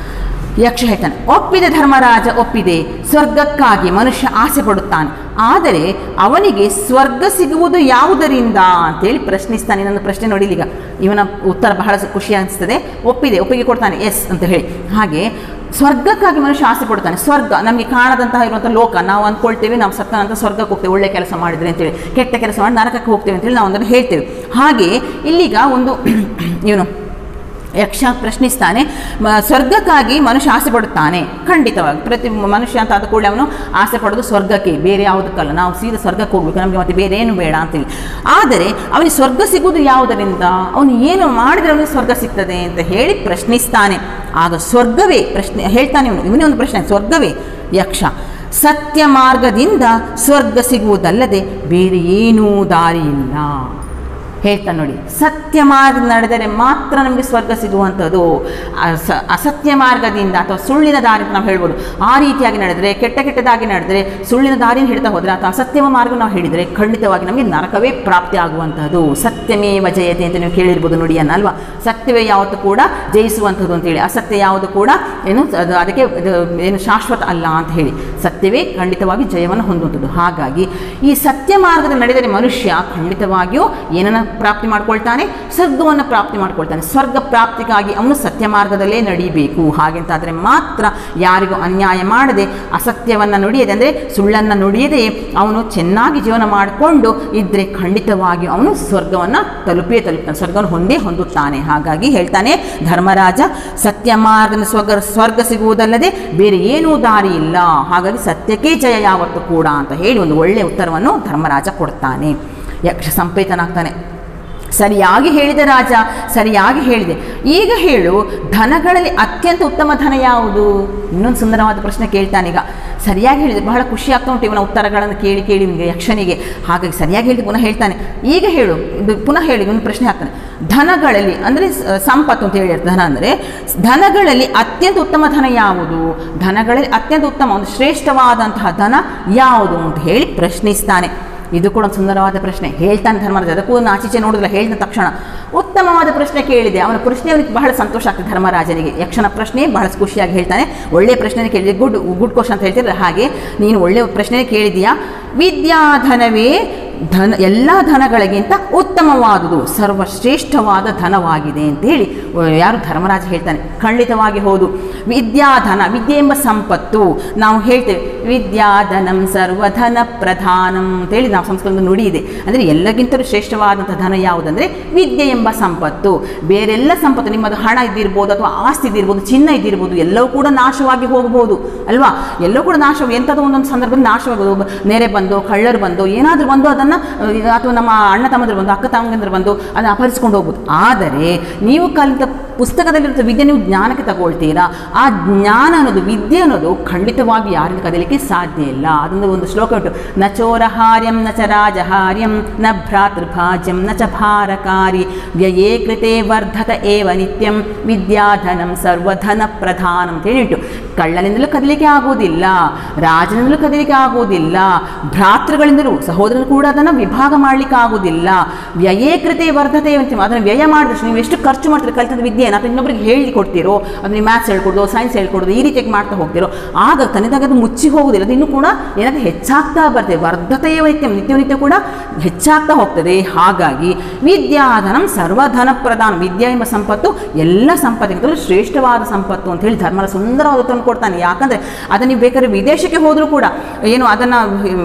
ಯಕ್ಷ ಹೇಳ್ತಾನೆ ಒಪ್ಪಿದೆ ಧರ್ಮರಾಜ ಒಪ್ಪಿದೆ ಸ್ವರ್ಗಕ್ಕಾಗಿ ಮನುಷ್ಯ ಆಸೆ ಪಡುತ್ತಾನೆ ಆದರೆ ಅವನಿಗೆ ಸ್ವರ್ಗ ಸಿಗುವುದು ಯಾವುದರಿಂದ ಅಂತೇಳಿ ಪ್ರಶ್ನಿಸ್ತಾನೆ ನನ್ನ ಪ್ರಶ್ನೆ ನೋಡಿ ಈಗ ಇವನ ಉತ್ತರ ಬಹಳ ಖುಷಿ ಅನಿಸ್ತದೆ ಒಪ್ಪಿದೆ ಒಪ್ಪಿಗೆ ಕೊಡ್ತಾನೆ ಎಸ್ ಅಂತ ಹೇಳಿ ಹಾಗೆ ಸ್ವರ್ಗಕ್ಕಾಗಿ ಮನುಷ್ಯ ಆಸೆ ಪಡ್ತಾನೆ ಸ್ವರ್ಗ ನಮಗೆ ಕಾಣದಂತಹ ಇರುವಂಥ ಲೋಕ ನಾವು ಅಂದ್ಕೊಳ್ತೇವೆ ನಾವು ಸತ್ತ ನಂತರ ಸ್ವರ್ಗಕ್ಕೆ ಹೋಗ್ತೇವೆ ಒಳ್ಳೆ ಕೆಲಸ ಮಾಡಿದ್ರೆ ಅಂತೇಳಿ ಕೆಟ್ಟ ಕೆಲಸ ಮಾಡಿ ನರಕಕ್ಕೆ ಹೋಗ್ತೇವೆ ಅಂತೇಳಿ ನಾವು ಅದನ್ನು ಹೇಳ್ತೇವೆ ಹಾಗೆ ಇಲ್ಲಿಗ ಒಂದು ಇವನು ಯಕ್ಷ ಪ್ರಶ್ನಿಸ್ತಾನೆ ಮ- ಸ್ವರ್ಗಕ್ಕಾಗಿ ಮನುಷ್ಯ ಆಸೆ ಪಡುತ್ತಾನೆ ಖಂಡಿತವಾಗಿ ಪ್ರತಿ ಮನುಷ್ಯ ಅಂತ ಆದ ಕೂಡಲೇ ಅವನು ಆಸೆ ಪಡೋದು ಸ್ವರ್ಗಕ್ಕೆ ಬೇರೆ ಯಾವುದಕ್ಕಲ್ಲ ನಾವು ಸೀದಾ ಸ್ವರ್ಗಕ್ಕೆ ಹೋಗ್ಬೇಕು ನಮಗೆ ಮತ್ತೆ ಬೇರೆ ಏನು ಬೇಡ ಅಂತೇಳಿ ಆದರೆ ಅವನಿಗೆ ಸ್ವರ್ಗ ಸಿಗುವುದು ಯಾವುದರಿಂದ ಅವನು ಏನು ಮಾಡಿದರೆ ಅವನಿಗೆ ಸ್ವರ್ಗ ಸಿಗ್ತದೆ ಅಂತ ಹೇಳಿ ಪ್ರಶ್ನಿಸ್ತಾನೆ ಆಗ ಸ್ವರ್ಗವೇ ಪ್ರಶ್ನೆ ಹೇಳ್ತಾನೆ ಇವನು ಇವನೇ ಒಂದು ಪ್ರಶ್ನೆ ಸ್ವರ್ಗವೇ ಯಕ್ಷ ಸತ್ಯ ಮಾರ್ಗದಿಂದ ಸ್ವರ್ಗ ಸಿಗುವುದಲ್ಲದೆ ಬೇರೆ ಏನೂ ದಾರಿ ಇಲ್ಲ ಹೇಳ್ತಾನೆ ನೋಡಿ ಸತ್ಯ ಮಾರ್ಗ ನಡೆದರೆ ಮಾತ್ರ ನಮಗೆ ಸ್ವರ್ಗ ಸಿಗುವಂಥದ್ದು ಅಸ- ಅಸತ್ಯ ಮಾರ್ಗದಿಂದ ಅಥವಾ ಸುಳ್ಳಿನ ದಾರಿ ಅಂತ ನಾವು ಹೇಳ್ಬೋದು ಆ ರೀತಿಯಾಗಿ ನಡೆದರೆ ಕೆಟ್ಟ ಕೆಟ್ಟದಾಗಿ ನಡೆದರೆ ಸುಳ್ಳಿನ ದಾರಿನ ಹಿಡ್ತಾ ಹೋದರೆ ಅಥವಾ ಅಸತ್ಯವ ಮಾರ್ಗ ನಾವು ಹೇಳಿದರೆ ಖಂಡಿತವಾಗಿ ನಮಗೆ ನರಕವೇ ಪ್ರಾಪ್ತಿ ಆಗುವಂಥದ್ದು ಸತ್ಯಮೇವ ಜಯತೆ ಅಂತ ನೀವು ಕೇಳಿರ್ಬೋದು ನೋಡಿ ಅನ್ನಲ್ವಾ ಸತ್ಯವೇ ಯಾವತ್ತೂ ಕೂಡ ಜಯಿಸುವಂಥದ್ದು ಅಂತೇಳಿ ಅಸತ್ಯ ಯಾವುದು ಕೂಡ ಏನು ಅದು ಅದಕ್ಕೆ ಇದು ಏನು ಶಾಶ್ವತ ಅಲ್ಲ ಅಂತ ಹೇಳಿ ಸತ್ಯವೇ ಖಂಡಿತವಾಗಿ ಜಯವನ್ನು ಹೊಂದುವಂಥದ್ದು ಹಾಗಾಗಿ ಈ ಸತ್ಯ ಮಾರ್ಗದಲ್ಲಿ ನಡೆದರೆ ಮನುಷ್ಯ ಖಂಡಿತವಾಗಿಯೂ ಏನನ್ನು ಪ್ರಾಪ್ತಿ ಮಾಡ್ಕೊಳ್ತಾನೆ ಸ್ವರ್ಗವನ್ನು ಪ್ರಾಪ್ತಿ ಮಾಡ್ಕೊಳ್ತಾನೆ ಸ್ವರ್ಗ ಪ್ರಾಪ್ತಿಗಾಗಿ ಅವನು ಸತ್ಯ ಮಾರ್ಗದಲ್ಲೇ ನಡೀಬೇಕು ಹಾಗೆಂತಾದರೆ ಮಾತ್ರ ಯಾರಿಗೂ ಅನ್ಯಾಯ ಮಾಡದೆ ಅಸತ್ಯವನ್ನು ನುಡಿಯದೆ ಅಂದರೆ ಸುಳ್ಳನ್ನು ನುಡಿಯದೆ ಅವನು ಚೆನ್ನಾಗಿ ಜೀವನ ಮಾಡಿಕೊಂಡು ಇದ್ದರೆ ಖಂಡಿತವಾಗಿಯೂ ಅವನು ಸ್ವರ್ಗವನ್ನು ತಲುಪೇ ತಲುಪ್ತಾನೆ ಸ್ವರ್ಗವನ್ನು ಹೊಂದೇ ಹೊಂದುತ್ತಾನೆ ಹಾಗಾಗಿ ಹೇಳ್ತಾನೆ ಧರ್ಮರಾಜ ಸತ್ಯ ಮಾರ್ಗದ ಸ್ವರ್ಗ ಸ್ವರ್ಗ ಸಿಗುವುದಲ್ಲದೆ ಬೇರೆ ಏನೂ ದಾರಿ ಇಲ್ಲ ಹಾಗಾಗಿ ಸತ್ಯಕ್ಕೆ ಜಯ ಯಾವತ್ತೂ ಕೂಡ ಅಂತ ಹೇಳಿ ಒಂದು ಒಳ್ಳೆಯ ಉತ್ತರವನ್ನು ಧರ್ಮರಾಜ ಕೊಡ್ತಾನೆ ಯಕ್ಷ ಸಂಪೇತನಾಗ್ತಾನೆ ಸರಿಯಾಗಿ ಹೇಳಿದ ರಾಜ ಸರಿಯಾಗಿ ಹೇಳಿದೆ ಈಗ ಹೇಳು ಧನಗಳಲ್ಲಿ ಅತ್ಯಂತ ಉತ್ತಮ ಧನ ಯಾವುದು ಇನ್ನೊಂದು ಸುಂದರವಾದ ಪ್ರಶ್ನೆ ಕೇಳ್ತಾನೆ ಈಗ ಸರಿಯಾಗಿ ಹೇಳಿದೆ ಬಹಳ ಖುಷಿ ಆಗ್ತಾ ಉಂಟು ಇವನ ಉತ್ತರಗಳನ್ನು ಕೇಳಿ ಕೇಳಿ ಇವನಿಗೆ ಯಕ್ಷನಿಗೆ ಹಾಗಾಗಿ ಸರಿಯಾಗಿ ಹೇಳಿದೆ ಪುನಃ ಹೇಳ್ತಾನೆ ಈಗ ಹೇಳು ಇದು ಪುನಃ ಹೇಳಿ ಒಂದು ಪ್ರಶ್ನೆ ಹಾಕ್ತಾನೆ ಧನಗಳಲ್ಲಿ ಅಂದರೆ ಸ- ಸಂಪತ್ತು ಅಂತ ಹೇಳಿ ಧನ ಅಂದರೆ ಧನಗಳಲ್ಲಿ ಅತ್ಯಂತ ಉತ್ತಮ ಧನ ಯಾವುದು ಧನಗಳಲ್ಲಿ ಅತ್ಯಂತ ಉತ್ತಮ ಒಂದು ಶ್ರೇಷ್ಠವಾದಂತಹ ಧನ ಯಾವುದು ಅಂತ ಹೇಳಿ ಪ್ರಶ್ನಿಸ್ತಾನೆ ಇದು ಕೂಡ ಒಂದು ಸುಂದರವಾದ ಪ್ರಶ್ನೆ ಹೇಳ್ತಾನೆ ಧರ್ಮರಾಜ ಅದಕ್ಕೂ ಒಂದು ಆಚೀಚೆ ನೋಡಿದ್ರೆ ಹೇಳಿದ ತಕ್ಷಣ ಉತ್ತಮವಾದ ಪ್ರಶ್ನೆ ಕೇಳಿದೆ ಅವನ ಪ್ರಶ್ನೆ ಅವನಿಗೆ ಬಹಳ ಸಂತೋಷ ಆಗ್ತದೆ ಧರ್ಮರಾಜನಿಗೆ ಯಕ್ಷನ ಪ್ರಶ್ನೆ ಬಹಳ ಖುಷಿಯಾಗಿ ಹೇಳ್ತಾನೆ ಒಳ್ಳೆಯ ಪ್ರಶ್ನೆ ಕೇಳಿದೆ ಗುಡ್ ಗುಡ್ ಕ್ವಶನ್ ಅಂತ ಹೇಳ್ತಿದ್ರೆ ಹಾಗೆ ನೀನು ಒಳ್ಳೆಯ ಪ್ರಶ್ನೆ ಕೇಳಿದೀಯಾ ವಿದ್ಯಾಧನವೇ ಧನ ಎಲ್ಲ ಧನಗಳಿಗಿಂತ ಉತ್ತಮವಾದುದು ಸರ್ವಶ್ರೇಷ್ಠವಾದ ಧನವಾಗಿದೆ ಅಂತೇಳಿ ಅಹ್, ಯಾರು ಧರ್ಮರಾಜ ಹೇಳ್ತಾನೆ ಖಂಡಿತವಾಗಿ ಹೌದು ವಿದ್ಯಾಧನ ವಿದ್ಯೆ ಎಂಬ ಸಂಪತ್ತು ನಾವು ಹೇಳ್ತೇವೆ ವಿದ್ಯಾಧನಂ ಸರ್ವಧನ ಪ್ರಧಾನಂ ಅಂತೇಳಿ ನಾವು ಸಂಸ್ಕೃತದ ನುಡಿ ಇದೆ ಅಂದರೆ ಎಲ್ಲಕ್ಕಿಂತಲೂ ಶ್ರೇಷ್ಠವಾದಂಥ ಧನ ಯಾವುದಂದರೆ ವಿದ್ಯೆ ಎಂಬ ಸಂಪತ್ತು ಬೇರೆಲ್ಲ ಸಂಪತ್ತು ನಿಮ್ಮದು ಹಣ ಇದ್ದಿರ್ಬೋದು ಅಥವಾ ಆಸ್ತಿ ಇದ್ದಿರ್ಬೋದು ಚಿನ್ನ ಇದ್ದಿರ್ಬೋದು ಎಲ್ಲವೂ ಕೂಡ ನಾಶವಾಗಿ ಹೋಗಬಹುದು ಅಲ್ವಾ ಎಲ್ಲವೂ ಕೂಡ ನಾಶ ಎಂಥದೋ ಒಂದೊಂದು ಸಂದರ್ಭದಲ್ಲಿ ನಾಶವಾಗೋದು ನೆರೆ ಬಂದು ಕಳ್ಳರು ಬಂದು ಏನಾದರೂ ಬಂದು ಅದನ್ನು ಅಥವಾ ನಮ್ಮ ಅಣ್ಣ ತಮ್ಮಂದ್ರು ಬಂದು ಅಕ್ಕ ತಮ್ಮಂದ್ರು ಬಂದು ಅದನ್ನು ಅಪಹರಿಸ್ಕೊಂಡು ಹೋಗ್ಬೋದು ಆದರೆ ನೀವು ಕಲಿತ ಪುಸ್ತಕದಲ್ಲಿರೋ ವಿದ್ಯೆ ನೀವು ಜ್ಞಾನಕ್ಕೆ ತಗೊಳ್ತೀರಾ ಆ ಜ್ಞಾನ ಅನ್ನೋದು ವಿದ್ಯೆ ಅನ್ನೋದು ಖಂಡಿತವಾಗಿ ಯಾರಿಂದ ಕದಲಿಕ್ಕೆ ಸಾಧ್ಯ ಇಲ್ಲ ಅದೊಂದು ಒಂದು ಶ್ಲೋಕ ಉಂಟು ನ ಚೋರಹಾರ್ಯಂ ನ ಚ ರಾಜಹಾರ್ಯಂ ನ ಭ್ರಾತೃಭಾಜ್ಯಂ ನ ಚ ಭಾರಕಾರಿ ವ್ಯಯೇ ಕೃತೆ ವರ್ಧತ ಏವ ನಿತ್ಯಂ ವಿದ್ಯಾಧನಂ ಸರ್ವಧನ ಪ್ರಧಾನ ಅಂತೇಳಿ ಉಂಟು ಕಳ್ಳನಿಂದಲೂ ಕದಲಿಕ್ಕೆ ಆಗೋದಿಲ್ಲ ರಾಜನಿಂದಲೂ ಕದಲಿಕ್ಕೆ ಆಗೋದಿಲ್ಲ ಭ್ರಾತೃಗಳಿಂದಲೂ ಸಹೋದರರು ಕೂಡ ಅದನ್ನು ವಿಭಾಗ ಮಾಡಲಿಕ್ಕೆ ಆಗೋದಿಲ್ಲ ವ್ಯಯೇ ಕೃತೆ ವರ್ಧತೆ ಅಂತ ಅದನ್ನು ವ್ಯಯ ಮಾಡಿದಷ್ಟು ನೀವು ಎಷ್ಟು ಖರ್ಚು ಮಾಡ್ತೀರಿ ಕಲಿತದ ವಿದ್ಯೆಯನ್ನು ಅಥವಾ ಇನ್ನೊಬ್ಬರಿಗೆ ಹೇಳಿ ಕೊಡ್ತೀರೋ ಅದು ನೀವು ಮ್ಯಾಥ್ಸ್ ಹೇಳ್ಕೊಡೋದು ಸೈನ್ಸ್ ಹೇಳ್ಕೊಡೋದು ಈ ರೀತಿಯಾಗಿ ಮಾಡ್ತಾ ಹೋಗ್ತೀರೋ ಆಗ ತನ್ನಿದಾಗ ಅದು ಮುಚ್ಚಿ ಹೋಗುವುದಿಲ್ಲ ಅದು ಇನ್ನೂ ಕೂಡ ಏನಾದರೂ ಹೆಚ್ಚಾಗ್ತಾ ಬರ್ತದೆ ವರ್ಧತೆಯ ವೈದ್ಯ ನಿತ್ಯ ನಿತ್ಯ ಕೂಡ ಹೆಚ್ಚಾಗ್ತಾ ಹೋಗ್ತದೆ ಹಾಗಾಗಿ ವಿದ್ಯಾಧನಂ ಸರ್ವಧನ ಪ್ರಧಾನ ವಿದ್ಯೆ ಎಂಬ ಸಂಪತ್ತು ಎಲ್ಲ ಸಂಪತ್ತಿಗಿಂತಲೂ ಶ್ರೇಷ್ಠವಾದ ಸಂಪತ್ತು ಅಂತ ಹೇಳಿ ಧರ್ಮರ ಸುಂದರವಾದ ಉತ್ತರವನ್ನು ಕೊಡ್ತಾನೆ ಯಾಕಂದರೆ ಅದನ್ನು ನೀವು ಬೇಕಾದ್ರೆ ವಿದೇಶಕ್ಕೆ ಹೋದರೂ ಕೂಡ ಏನು ಅದನ್ನು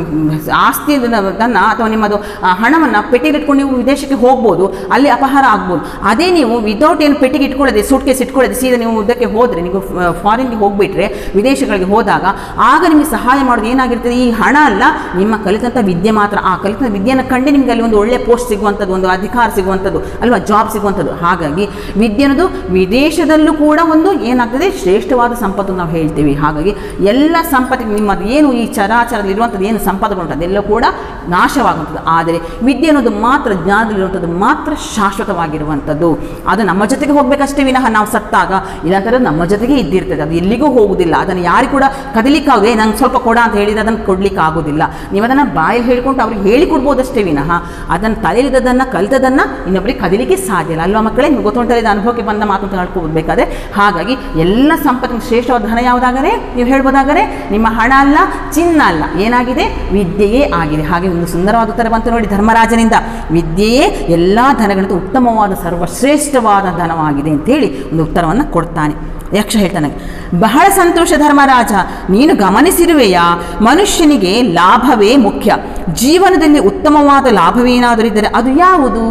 ಆಸ್ತಿ ಅದನ್ನು ಅಥವಾ ನಿಮ್ಮದು ಹಣವನ್ನು ಪೆಟ್ಟಿಗೆ ಇಟ್ಕೊಂಡು ನೀವು ವಿದೇಶಕ್ಕೆ ಹೋಗ್ಬೋದು ಅಲ್ಲಿ ಅಪಹಾರ ಆಗ್ಬೋದು ಅದೇ ನೀವು ವಿದೌಟ್ ಏನು ಪೆಟ್ಟಿಗೆ ಇಟ್ಕೊಳ್ಳದೆ ಸೂಟ್ ಕೇಸ್ ಇಟ್ಕೊಳ್ಳದೆ ಸೀದಾ ನೀವು ಉದ್ದಕ್ಕೆ ಹೋದರೆ ನೀವು ಫಾರಿನ್ಗೆ ಹೋಗ್ಬಿಟ್ರೆ ವಿದೇಶಗಳಿಗೆ ಹೋದಾಗ ಆಗ ನಿಮಗೆ ಸಹಾಯ ಮಾಡೋದು ಏನಾಗಿರ್ತದೆ ಈ ಹಣ ಅಲ್ಲ ನಿಮ್ಮ ಕಲಿತಂಥ ವಿದ್ಯೆ ಮಾತ್ರ ಆ ಕಲಿತಂಥ ವಿದ್ಯೆಯನ್ನು ಕಂಡು ನಿಮಗೆ ಅಲ್ಲಿ ಒಂದು ಒಳ್ಳೆ ಪೋಸ್ಟ್ ಸಿಗುವಂಥದ್ದು ಒಂದು ಅಧಿಕಾರ ಸಿಗುವಂಥದ್ದು ಅಲ್ವಾ ಜಾಬ್ ಸಿಗುವಂಥದ್ದು ಹಾಗಾಗಿ ವಿದ್ಯೆ ಅನ್ನೋದು ವಿದೇಶದಲ್ಲೂ ಕೂಡ ಒಂದು ಏನಾಗ್ತದೆ ಶ್ರೇಷ್ಠವಾದ ಸಂಪತ್ತು ನಾವು ಹೇಳ್ತೀವಿ ಹಾಗಾಗಿ ಎಲ್ಲ ಸಂಪತ್ತಿಗೆ ನಿಮ್ಮದು ಏನು ಈ ಚರಾಚರದಲ್ಲಿ ಇರುವಂಥದ್ದು ಏನು ಸಂಪತ್ತುಗಳು ಉಂಟು ಅದೆಲ್ಲ ಕೂಡ ನಾಶವಾಗುವಂಥದ್ದು ಆದರೆ ವಿದ್ಯೆ ಅನ್ನೋದು ಮಾತ್ರ ಜ್ಞಾನದಲ್ಲಿರುವಂಥದ್ದು ಮಾತ್ರ ಶಾಶ್ವತವಾಗಿರುವಂಥದ್ದು ಅದು ನಮ್ಮ ಜೊತೆಗೆ ಹೋಗಬೇಕಷ್ಟೇ ವಿನಃ ನಾವು ಸತ್ತಾಗ ಇದಂತರ ನಮ್ಮ ಜೊತೆಗೆ ಇದ್ದಿರ್ತದೆ ಅದು ಎಲ್ಲಿಗೂ ಹೋಗುವುದಿಲ್ಲ ಅದನ್ನು ಯಾರು ಕೂಡ ಕದಲಿಕ್ಕಾಗದೆ ನಂಗೆ ಸ್ವಲ್ಪ ಕೊಡ ಅಂತ ಹೇಳಿದ್ರೆ ಅದನ್ನು ಕೊಡ್ಲಿಕ್ಕೆ ಆಗೋದಿಲ್ಲ ನೀವು ಅದನ್ನು ಬಾಯಲ್ಲಿ ಹೇಳ್ಕೊಂಡು ಅವ್ರಿಗೆ ಹೇಳಿಕೊಡ್ಬೋದಷ್ಟೇ ವಿನಃ ಅದನ್ನು ತಲೆಲಿದ್ದದನ್ನು ಕಲಿತದನ್ನು ಇನ್ನೊಬ್ಬರಿಗೆ ಕದಲಿಕ್ಕೆ ಸಾಧ್ಯ ಇಲ್ಲ ಅಲ್ವಾ ಮಕ್ಕಳೇ ನಿಮ್ಗೆ ಗೊತ್ತುಂಟಲ್ಲ ಇದು ಅನುಭವಕ್ಕೆ ಬಂದ ಮಾತು ಅಂತ ಹೇಳ್ಕೊಬೇಕಾದ್ರೆ ಹಾಗಾಗಿ ಎಲ್ಲ ಸಂಪತ್ತಿನ ಶ್ರೇಷ್ಠವಾದ ಧನ ಯಾವುದಾಗರೆ ನೀವು ಹೇಳ್ಬೋದಾಗರೆ ನಿಮ್ಮ ಹಣ ಅಲ್ಲ ಚಿನ್ನ ಅಲ್ಲ ಏನಾಗಿದೆ ವಿದ್ಯೆಯೇ ಆಗಿದೆ ಹಾಗೆ ಒಂದು ಸುಂದರವಾದ ಉತ್ತರ ಬಂತು ನೋಡಿ ಧರ್ಮರಾಜನಿಂದ ವಿದ್ಯೆಯೇ ಎಲ್ಲ ಧನಗಳಿಂದ ಉತ್ತಮವಾದ ಸರ್ವಶ್ರೇಷ್ಠವಾದ ಧನವಾಗಿದೆ ಅಂತೇಳಿ ಒಂದು ಉತ್ತರವನ್ನು ಕೊಡ್ತಾನೆ ಯಕ್ಷ ಹೇಳ್ತಾನೆ ಬಹಳ ಸಂತೋಷ ಧರ್ಮರಾಜ ನೀನು ಗಮನಿಸಿರುವೆಯಾ ಮನುಷ್ಯನಿಗೆ ಲಾಭವೇ ಮುಖ್ಯ ಜೀವನದಲ್ಲಿ ಉತ್ತಮವಾದ ಲಾಭವೇನಾದರೂ ಇದ್ದರೆ ಅದು ಯಾವುದು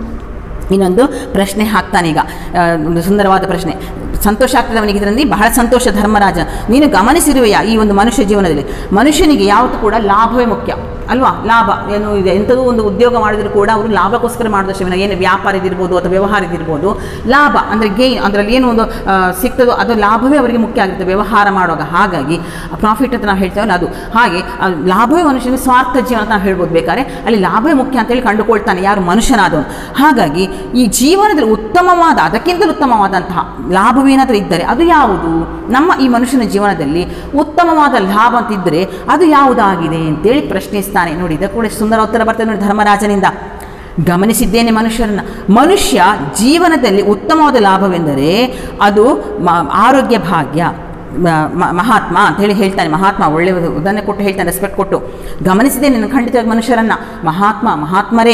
ಇನ್ನೊಂದು ಪ್ರಶ್ನೆ ಹಾಕ್ತಾನೆ ಈಗ ಆ, ಒಂದು ಸುಂದರವಾದ ಪ್ರಶ್ನೆ ಸಂತೋಷ ಆಗ್ತದೆ ಅವನಿಗೆ ಇದರಲ್ಲಿ ಬಹಳ ಸಂತೋಷ ಧರ್ಮರಾಜ ನೀನು ಗಮನಿಸಿರುವೆಯಾ ಈ ಒಂದು ಮನುಷ್ಯ ಜೀವನದಲ್ಲಿ ಮನುಷ್ಯನಿಗೆ ಯಾವತ್ತೂ ಕೂಡ ಲಾಭವೇ ಮುಖ್ಯ ಅಲ್ವಾ ಲಾಭ ಏನು ಇದೆ ಎಂಥದೂ ಒಂದು ಉದ್ಯೋಗ ಮಾಡಿದ್ರು ಕೂಡ ಅವರು ಲಾಭಕ್ಕೋಸ್ಕರ ಮಾಡಿದಷ್ಟು ವಿನ ಏನು ವ್ಯಾಪಾರ ಇದಿರ್ಬೋದು ಅಥವಾ ವ್ಯವಹಾರ ಇದಿರ್ಬೋದು ಲಾಭ ಅಂದರೆ ಗೇನ್ ಅದರಲ್ಲಿ ಏನು ಒಂದು ಆ, ಸಿಗ್ತದೋ ಅದು ಲಾಭವೇ ಅವರಿಗೆ ಮುಖ್ಯ ಆಗಿರುತ್ತೆ ವ್ಯವಹಾರ ಮಾಡುವಾಗ ಹಾಗಾಗಿ ಪ್ರಾಫಿಟ್ ಅಂತ ನಾವು ಹೇಳ್ತೇವಲ್ಲ ಅದು ಹಾಗೆ ಆ ಲಾಭವೇ ಮನುಷ್ಯನಿಗೆ ಸ್ವಾರ್ಥ ಜೀವನ ಅಂತ ನಾವು ಹೇಳ್ಬೋದು ಬೇಕಾದ್ರೆ ಅಲ್ಲಿ ಲಾಭವೇ ಮುಖ್ಯ ಅಂತೇಳಿ ಕಂಡುಕೊಳ್ತಾನೆ ಯಾರು ಮನುಷ್ಯನಾದವನು ಹಾಗಾಗಿ ಈ ಜೀವನದಲ್ಲಿ ಉತ್ತಮವಾದ ಅದಕ್ಕಿಂತಲೂ ಉತ್ತಮವಾದಂತಹ ಲಾಭವೇನಾದರೂ ಇದ್ದರೆ ಅದು ಯಾವುದು ನಮ್ಮ ಈ ಮನುಷ್ಯನ ಜೀವನದಲ್ಲಿ ಉತ್ತಮವಾದ ಲಾಭ ಅಂತಿದ್ದರೆ ಅದು ಯಾವುದಾಗಿದೆ ಅಂತೇಳಿ ಪ್ರಶ್ನಿಸ್ತಾನೆ ನೋಡಿ ಇದಕ್ಕೆ ಕೂಡ ಸುಂದರ ಉತ್ತರ ಬರ್ತದೆ ನೋಡಿ ಧರ್ಮರಾಜನಿಂದ ಗಮನಿಸಿದ್ದೇನೆ ಮನುಷ್ಯರನ್ನ ಮನುಷ್ಯ ಜೀವನದಲ್ಲಿ ಉತ್ತಮವಾದ ಲಾಭವೆಂದರೆ ಅದು ಮ- ಆರೋಗ್ಯ ಭಾಗ್ಯ ಮ- ಮ- ಮಹಾತ್ಮ ಅಂತ ಹೇಳಿ ಹೇಳ್ತಾನೆ ಮಹಾತ್ಮ ಒಳ್ಳೆಯ ಉದಾಹರಣೆ ಕೊಟ್ಟು ಹೇಳ್ತಾನೆ ರೆಸ್ಪೆಕ್ಟ್ ಕೊಟ್ಟು ಗಮನಿಸಿದ್ದೇನೆ ನಾನು ಖಂಡಿತವಾಗಿ ಮನುಷ್ಯರನ್ನ ಮಹಾತ್ಮ ಮಹಾತ್ಮರೇ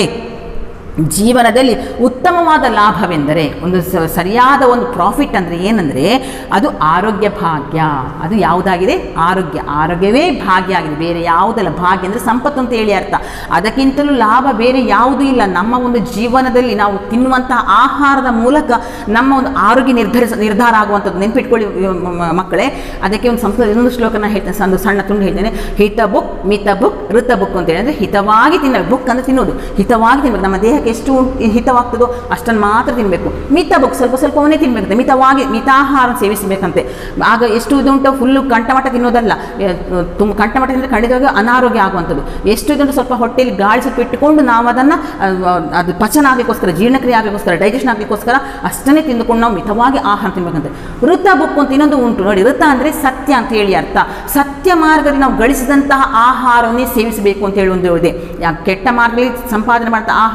ಜೀವನದಲ್ಲಿ ಉತ್ತಮವಾದ ಲಾಭವೆಂದರೆ ಒಂದು ಸ- ಸರಿಯಾದ ಒಂದು ಪ್ರಾಫಿಟ್ ಅಂದರೆ ಏನಂದರೆ ಅದು ಆರೋಗ್ಯ ಭಾಗ್ಯ ಅದು ಯಾವುದಾಗಿದೆ ಆರೋಗ್ಯ ಆರೋಗ್ಯವೇ ಭಾಗ್ಯ ಆಗಿದೆ ಬೇರೆ ಯಾವುದಲ್ಲ ಭಾಗ್ಯ ಅಂದರೆ ಸಂಪತ್ತು ಅಂತ ಹೇಳಿ ಅರ್ಥ ಅದಕ್ಕಿಂತಲೂ ಲಾಭ ಬೇರೆ ಯಾವುದೂ ಇಲ್ಲ ನಮ್ಮ ಒಂದು ಜೀವನದಲ್ಲಿ ನಾವು ತಿನ್ನುವಂತಹ ಆಹಾರದ ಮೂಲಕ ನಮ್ಮ ಒಂದು ಆರೋಗ್ಯ ನಿರ್ಧರಿಸ ನಿರ್ಧಾರ ಆಗುವಂಥದ್ದು ನೆನ್ಪಿಟ್ಕೊಳ್ಳಿ ಮ- ಮ- ಮಕ್ಕಳೇ ಅದಕ್ಕೆ ಒಂದು ಸಂಸ್ಕೃತ ಇನ್ನೊಂದು ಶ್ಲೋಕನ ಹೇಳ್ತೇನೆ ಒಂದು ಸಣ್ಣ ತುಂಡು ಹೇಳ್ತೇನೆ ಹಿತ ಬುಕ್ ಮಿತ ಬುಕ್ ಋತ ಬುಕ್ ಅಂತ ಹೇಳಿ ಅಂದರೆ ಹಿತವಾಗಿ ತಿನ್ನಬೇಕು ಬುಕ್ ಅಂದರೆ ತಿನ್ನೋದು ಹಿತವಾಗಿ ತಿನ್ನಬೇಕು ನಮ್ಮ ದೇಹಕ್ಕೆ ಎಷ್ಟು ಹಿತವಾಗ್ತದೋ ಅಷ್ಟನ್ನು ಮಾತ್ರ ತಿನ್ನಬೇಕು ಮಿತ ಬುಕ್ ಸ್ವಲ್ಪ ಸ್ವಲ್ಪವನ್ನೇ ತಿನ್ನಬೇಕಂತೆ ಮಿತವಾಗಿ ಮಿತಾಹಾರ ಸೇವಿಸಬೇಕಂತೆ ಆಗ ಎಷ್ಟು ಇದುಂಟು ಫುಲ್ಲು ಕಂಠಮಟ ತಿನ್ನೋದಲ್ಲ ಎ, ತುಂಬ ಕಂಠಮಟ ತಿಂದರೆ ಖಂಡಿತವಾಗಿ ಅನಾರೋಗ್ಯ ಆಗುವಂಥದ್ದು ಎಷ್ಟು ಇದುಂಟು ಸ್ವಲ್ಪ ಹೊಟ್ಟೆಯಲ್ಲಿ ಗಾಳಿ ಸ್ವಲ್ಪ ಇಟ್ಟುಕೊಂಡು ನಾವು ಅದನ್ನು ಅದು ಪಚನ ಆಗಲಿಕ್ಕೋಸ್ಕರ ಜೀರ್ಣಕ್ರಿಯೆ ಆಗಲಿಕ್ಕೋಸ್ಕರ ಡೈಜೆಷನ್ ಆಗಲಿಕ್ಕೋಸ್ಕರ ಅಷ್ಟನ್ನೇ ತಿಂದುಕೊಂಡು ನಾವು ಮಿತವಾಗಿ ಆಹಾರ ತಿನ್ನಬೇಕಂತೆ ಋತ ಬುಕ್ ಅಂತ ಇನ್ನೊಂದು ಉಂಟು ನೋಡಿ ಋತ ಅಂದರೆ ಸತ್ಯ ಅಂತ ಹೇಳಿ ಅರ್ಥ ಸತ್ಯ ಮಾರ್ಗದಲ್ಲಿ ನಾವು ಗಳಿಸಿದಂತಹ ಆಹಾರವನ್ನೇ ಸೇವಿಸಬೇಕು ಅಂತ ಹೇಳಿ ಒಂದು ಇದೆ ಯಾ- ಕೆಟ್ಟ ಮಾರ್ಗದಲ್ಲಿ ಸಂಪಾದನೆ ಮಾಡಿದ ಆಹಾರ ಯಾವತ್ತೂ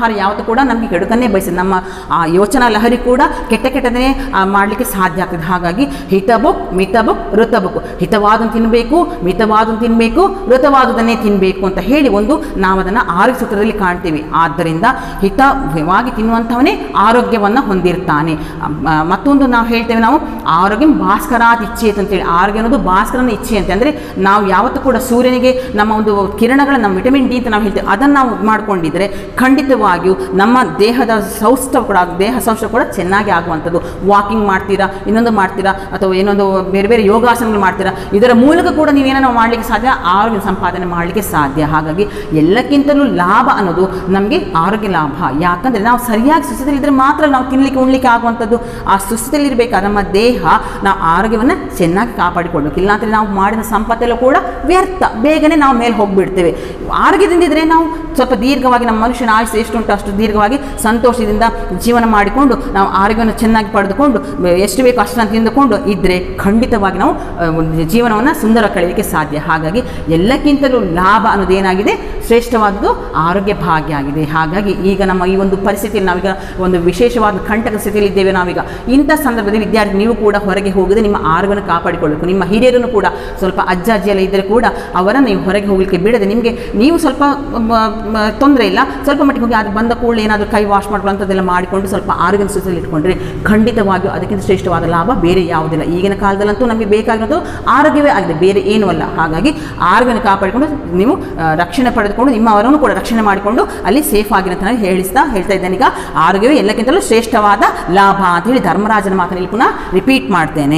ಯಾವತ್ತೂ ಕೂಡ ನಮಗೆ ಕೆಡುಕನ್ನೇ ಬಯಸಿದೆ ನಮ್ಮ ಆ ಯೋಚನಾ ಲಹರಿ ಕೂಡ ಕೆಟ್ಟ ಕೆಟ್ಟದನ್ನೇ ಮಾಡಲಿಕ್ಕೆ ಸಾಧ್ಯ ಆಗ್ತದೆ ಹಾಗಾಗಿ ಹಿತ ಬುಕ್ ಮಿತ ಬುಕ್ ಋತ ಬುಕ್ ಹಿತವಾದನ್ನು ತಿನ್ನಬೇಕು ಮಿತವಾದನ್ನು ತಿನ್ನಬೇಕು ಋತವಾದುದನ್ನೇ ತಿನ್ನಬೇಕು ಅಂತ ಹೇಳಿ ಒಂದು ನಾವು ಅದನ್ನು ಆರೋಗ್ಯ ಸೂತ್ರದಲ್ಲಿ ಕಾಣ್ತೀವಿ ಆದ್ದರಿಂದ ಹಿತವಾಗಿ ತಿನ್ನುವಂಥವನೇ ಆರೋಗ್ಯವನ್ನು ಹೊಂದಿರ್ತಾನೆ ಅಮ್- ಮತ್ತೊಂದು ನಾವು ಹೇಳ್ತೇವೆ ನಾವು ಆರೋಗ್ಯ ಭಾಸ್ಕರಾತ್ ಇಚ್ಛೆ ಅಂತೇಳಿ ಆರೋಗ್ಯ ಅನ್ನೋದು ಭಾಸ್ಕರನ ಇಚ್ಛೆ ಅಂತ ಅಂದರೆ ನಾವು ಯಾವತ್ತೂ ಕೂಡ ಸೂರ್ಯನಿಗೆ ನಮ್ಮ ಒಂದು ಕಿರಣಗಳ ನಮ್ಮ ವಿಟಮಿನ್ ಡಿ ಅಂತ ನಾವು ಹೇಳ್ತೇವೆ ಅದನ್ನು ನಾವು ಮಾಡ್ಕೊಂಡಿದ್ರೆ ಖಂಡಿತವಾಗಿಯೂ ನಮ್ಮ ದೇಹದ ಸೌಷ್ಠವ ಕೂಡ ದೇಹ ಸೌಷ್ಠವ ಕೂಡ ಚೆನ್ನಾಗಿ ಆಗುವಂಥದ್ದು ವಾಕಿಂಗ್ ಮಾಡ್ತೀರಾ ಇನ್ನೊಂದು ಮಾಡ್ತೀರಾ ಅಥವಾ ಏನೊಂದು ಬೇರೆ ಬೇರೆ ಯೋಗಾಸನಗಳು ಮಾಡ್ತೀರಾ ಇದರ ಮೂಲಕ ಕೂಡ ನೀವೇನೋ ಮಾಡಲಿಕ್ಕೆ ಸಾಧ್ಯ ಆರೋಗ್ಯ ಸಂಪಾದನೆ ಮಾಡಲಿಕ್ಕೆ ಸಾಧ್ಯ ಹಾಗಾಗಿ ಎಲ್ಲಕ್ಕಿಂತಲೂ ಲಾಭ ಅನ್ನೋದು ನಮಗೆ ಆರೋಗ್ಯ ಲಾಭ ಯಾಕಂದರೆ ನಾವು ಸರಿಯಾಗಿ ಸುಸ್ಥಿತಿಲಿದ್ದರೆ ಮಾತ್ರ ನಾವು ತಿನ್ನಲಿಕ್ಕೆ ಉಣ್ಲಿಕ್ಕೆ ಆಗುವಂಥದ್ದು ಆ ಸುಸ್ಥಿತಿಲಿರಬೇಕಾದ್ರೆ ನಮ್ಮ ದೇಹ ನಾವು ಆರೋಗ್ಯವನ್ನು ಚೆನ್ನಾಗಿ ಕಾಪಾಡಿಕೊಳ್ಬೇಕು ಇಲ್ಲಾಂದರೆ ನಾವು ಮಾಡಿದ ಸಂಪತ್ತೆಲ್ಲ ಕೂಡ ವ್ಯರ್ಥ ಬೇಗನೆ ನಾವು ಮೇಲೆ ಹೋಗಿಬಿಡ್ತೇವೆ ಆರೋಗ್ಯದಿಂದಿದ್ರೆ ನಾವು ಸ್ವಲ್ಪ ದೀರ್ಘವಾಗಿ ನಮ್ಮ ಮನುಷ್ಯನ ಆಯುಷ್ಯ ಎಷ್ಟುಂಟು ಅಷ್ಟು ದೀರ್ಘವಾಗಿ ಸಂತೋಷದಿಂದ ಜೀವನ ಮಾಡಿಕೊಂಡು ನಾವು ಆರೋಗ್ಯವನ್ನು ಚೆನ್ನಾಗಿ ಪಡೆದುಕೊಂಡು ಎಷ್ಟು ಬೇಕು ಅಷ್ಟನ್ನು ತಿಂದುಕೊಂಡು ಇದ್ದರೆ ಖಂಡಿತವಾಗಿ ನಾವು ಆ, ಒಂದು ಜೀವನವನ್ನು ಸುಂದರ ಕಳೆಯಲಿಕ್ಕೆ ಸಾಧ್ಯ ಹಾಗಾಗಿ ಎಲ್ಲಕ್ಕಿಂತಲೂ ಲಾಭ ಅನ್ನೋದು ಏನಾಗಿದೆ ಶ್ರೇಷ್ಠವಾದದ್ದು ಆರೋಗ್ಯ ಭಾಗ್ಯ ಆಗಿದೆ ಹಾಗಾಗಿ ಈಗ ನಮ್ಮ ಈ ಒಂದು ಪರಿಸ್ಥಿತಿಯಲ್ಲಿ ನಾವೀಗ ಒಂದು ವಿಶೇಷವಾದ ಕಂಟಕ ಸ್ಥಿತಿಯಲ್ಲಿ ಇದ್ದೇವೆ ನಾವೀಗ ಇಂಥ ಸಂದರ್ಭದಲ್ಲಿ ವಿದ್ಯಾರ್ಥಿ ನೀವು ಕೂಡ ಹೊರಗೆ ಹೋಗದೆ ನಿಮ್ಮ ಆರೋಗ್ಯವನ್ನು ಕಾಪಾಡಿಕೊಳ್ಳಬೇಕು ನಿಮ್ಮ ಹಿರಿಯರನ್ನು ಕೂಡ ಸ್ವಲ್ಪ ಅಜ್ಜ ಅಜ್ಜಿ ಎಲ್ಲ ಇದ್ದರೆ ಕೂಡ ಅವರನ್ನು ನೀವು ಹೊರಗೆ ಹೋಗಲಿಕ್ಕೆ ಬಿಡದೆ ನಿಮಗೆ ನೀವು ಸ್ವಲ್ಪ ತೊಂದರೆ ಇಲ್ಲ ಸ್ವಲ್ಪ ಮಟ್ಟಿಗೆ ಹೋಗಿ ಅದು ಬಂದ ಕೂಡಲೇ ಏನಾದರೂ ಕೈ ವಾಶ್ ಮಾಡ್ಕೊಳ್ಳೋಂಥದ್ದೆಲ್ಲ ಮಾಡಿಕೊಂಡು ಸ್ವಲ್ಪ ಆರೋಗ್ಯ ಸ್ಥಿತಿಯಲ್ಲಿ ಇಟ್ಕೊಂಡ್ರೆ ಖಂಡಿತವಾಗಿಯೂ ಅದಕ್ಕಿಂತ ಶ್ರೇಷ್ಠವಾದ ಲಾಭ ಬೇರೆ ಯಾವುದಿಲ್ಲ ಈಗಿನ ಕಾಲದಲ್ಲಂತೂ ನಮಗೆ ಬೇಕಾಗಿರೋದು ಆರೋಗ್ಯವೇ ಆಗಿದೆ ಬೇರೆ ಏನೂ ಅಲ್ಲ ಹಾಗಾಗಿ ಆರೋಗ್ಯವನ್ನು ಕಾಪಾಡಿಕೊಂಡು ನೀವು ಆ, ರಕ್ಷಣೆ ಪಡೆದುಕೊಂಡು ನಿಮ್ಮ ಅವರನ್ನು ಕೂಡ ರಕ್ಷಣೆ ಮಾಡಿಕೊಂಡು ಅಲ್ಲಿ ಸೇಫ್ ಆಗಿರೋ ಅಂತ ನಾನು ಹೇಳಿಸ್ತಾ ಹೇಳ್ತಾ ಇದ್ದೇನೆ ಈಗ ಆರೋಗ್ಯವೇ ಎಲ್ಲಕ್ಕಿಂತಲೂ ಶ್ರೇಷ್ಠವಾದ ಲಾಭ ಅಂತ ಹೇಳಿ ಧರ್ಮರಾಜನ ಮಾತನ್ನು ಇಲ್ಲಿ ಪುನಃ ರಿಪೀಟ್ ಮಾಡ್ತೇನೆ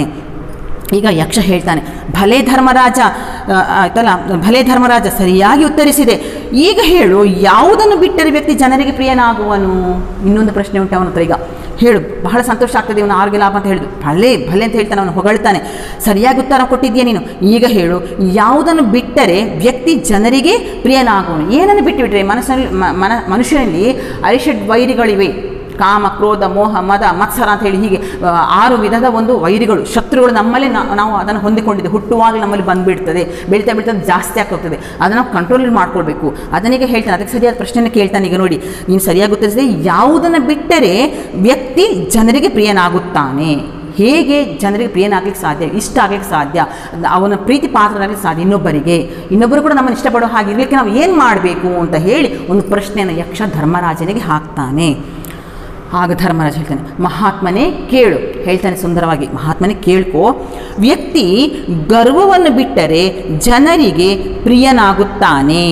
ಈಗ ಯಕ್ಷ ಹೇಳ್ತಾನೆ ಭಲೆ ಧರ್ಮರಾಜ ಆ, ಆಯ್ತಲ್ಲ ಭಲೆ ಧರ್ಮರಾಜ ಸರಿಯಾಗಿ ಉತ್ತರಿಸಿದೆ ಈಗ ಹೇಳು ಯಾವುದನ್ನು ಬಿಟ್ಟರೆ ವ್ಯಕ್ತಿ ಜನರಿಗೆ ಪ್ರಿಯನಾಗುವನು ಇನ್ನೊಂದು ಪ್ರಶ್ನೆ ಉಂಟು ಅವನ ಹತ್ರ ಈಗ ಹೇಳು ಬಹಳ ಸಂತೋಷ ಆಗ್ತದೆ ಇವನು ಆರೋಗ್ಯ ಲಾಭ ಅಂತ ಹೇಳಿದ್ರು ಭಲೆ ಭಲೆ ಅಂತ ಹೇಳ್ತಾನೆ ಅವನು ಹೊಗಳ್ತಾನೆ ಸರಿಯಾಗಿ ಉತ್ತರ ಕೊಟ್ಟಿದ್ಯಾ ನೀನು ಈಗ ಹೇಳು ಯಾವುದನ್ನು ಬಿಟ್ಟರೆ ವ್ಯಕ್ತಿ ಜನರಿಗೆ ಪ್ರಿಯನಾಗುವನು ಏನನ್ನು ಬಿಟ್ಟು ಬಿಟ್ಟರೆ ಮನಸ್ಸಲ್ಲಿ ಮ- ಮನ ಮನುಷ್ಯನಲ್ಲಿ ಅರಿಷಡ್ ವೈರಿಗಳಿವೆ ಕಾಮ ಕ್ರೋಧ ಮೋಹ ಮದ ಮತ್ಸರ ಅಂತ ಹೇಳಿ ಹೀಗೆ ಆ, ಆರು ವಿಧದ ಒಂದು ವೈರಿಗಳು ಶತ್ರುಗಳು ನಮ್ಮಲ್ಲಿ ನಾ- ನಾವು ಅದನ್ನು ಹೊಂದಿಕೊಂಡಿದ್ದೆ ಹುಟ್ಟುವಾಗ ನಮ್ಮಲ್ಲಿ ಬಂದುಬಿಡ್ತದೆ ಬೆಳೀತಾ ಬೆಳೀತಾ ಜಾಸ್ತಿ ಆಗ್ತದೆ ಅದನ್ನು ನಾವು ಕಂಟ್ರೋಲ್ ಮಾಡ್ಕೊಳ್ಬೇಕು ಅದನ್ನೀಗ ಹೇಳ್ತಾನೆ ಅದಕ್ಕೆ ಸರಿಯಾದ ಪ್ರಶ್ನೆಯನ್ನು ಕೇಳ್ತಾನೆ ಈಗ ನೋಡಿ ನೀನು ಸರಿಯಾಗಿ ಉತ್ತರಿಸಿದೆ ಯಾವುದನ್ನು ಬಿಟ್ಟರೆ ವ್ಯಕ್ತಿ ಜನರಿಗೆ ಪ್ರಿಯನಾಗುತ್ತಾನೆ ಹೇಗೆ ಜನರಿಗೆ ಪ್ರಿಯನಾಗ್ಲಿಕ್ಕೆ ಸಾಧ್ಯ ಇಷ್ಟ ಆಗ್ಲಿಕ್ಕೆ ಸಾಧ್ಯ ಅವನ ಪ್ರೀತಿ ಪಾತ್ರನಾಗಲಿಕ್ಕೆ ಸಾಧ್ಯ ಇನ್ನೊಬ್ಬರಿಗೆ ಇನ್ನೊಬ್ಬರು ಕೂಡ ನಮ್ಮನ್ನು ಇಷ್ಟಪಡೋ ಹಾಗೆ ಇರಲಿಕ್ಕೆ ನಾವು ಏನು ಮಾಡಬೇಕು ಅಂತ ಹೇಳಿ ಒಂದು ಪ್ರಶ್ನೆಯನ್ನು ಯಕ್ಷ ಧರ್ಮರಾಜನಿಗೆ ಹಾಕ್ತಾನೆ ಆಗ ಧರ್ಮರಾಜ ಹೇಳ್ತಾನೆ ಮಹಾತ್ಮನೇ ಕೇಳು ಹೇಳ್ತಾನೆ ಸುಂದರವಾಗಿ ಮಹಾತ್ಮನೇ ಕೇಳ್ಕೋ ವ್ಯಕ್ತಿ ಗರ್ವವನ್ನು ಬಿಟ್ಟರೆ ಜನರಿಗೆ ಪ್ರಿಯನಾಗುತ್ತಾನೆ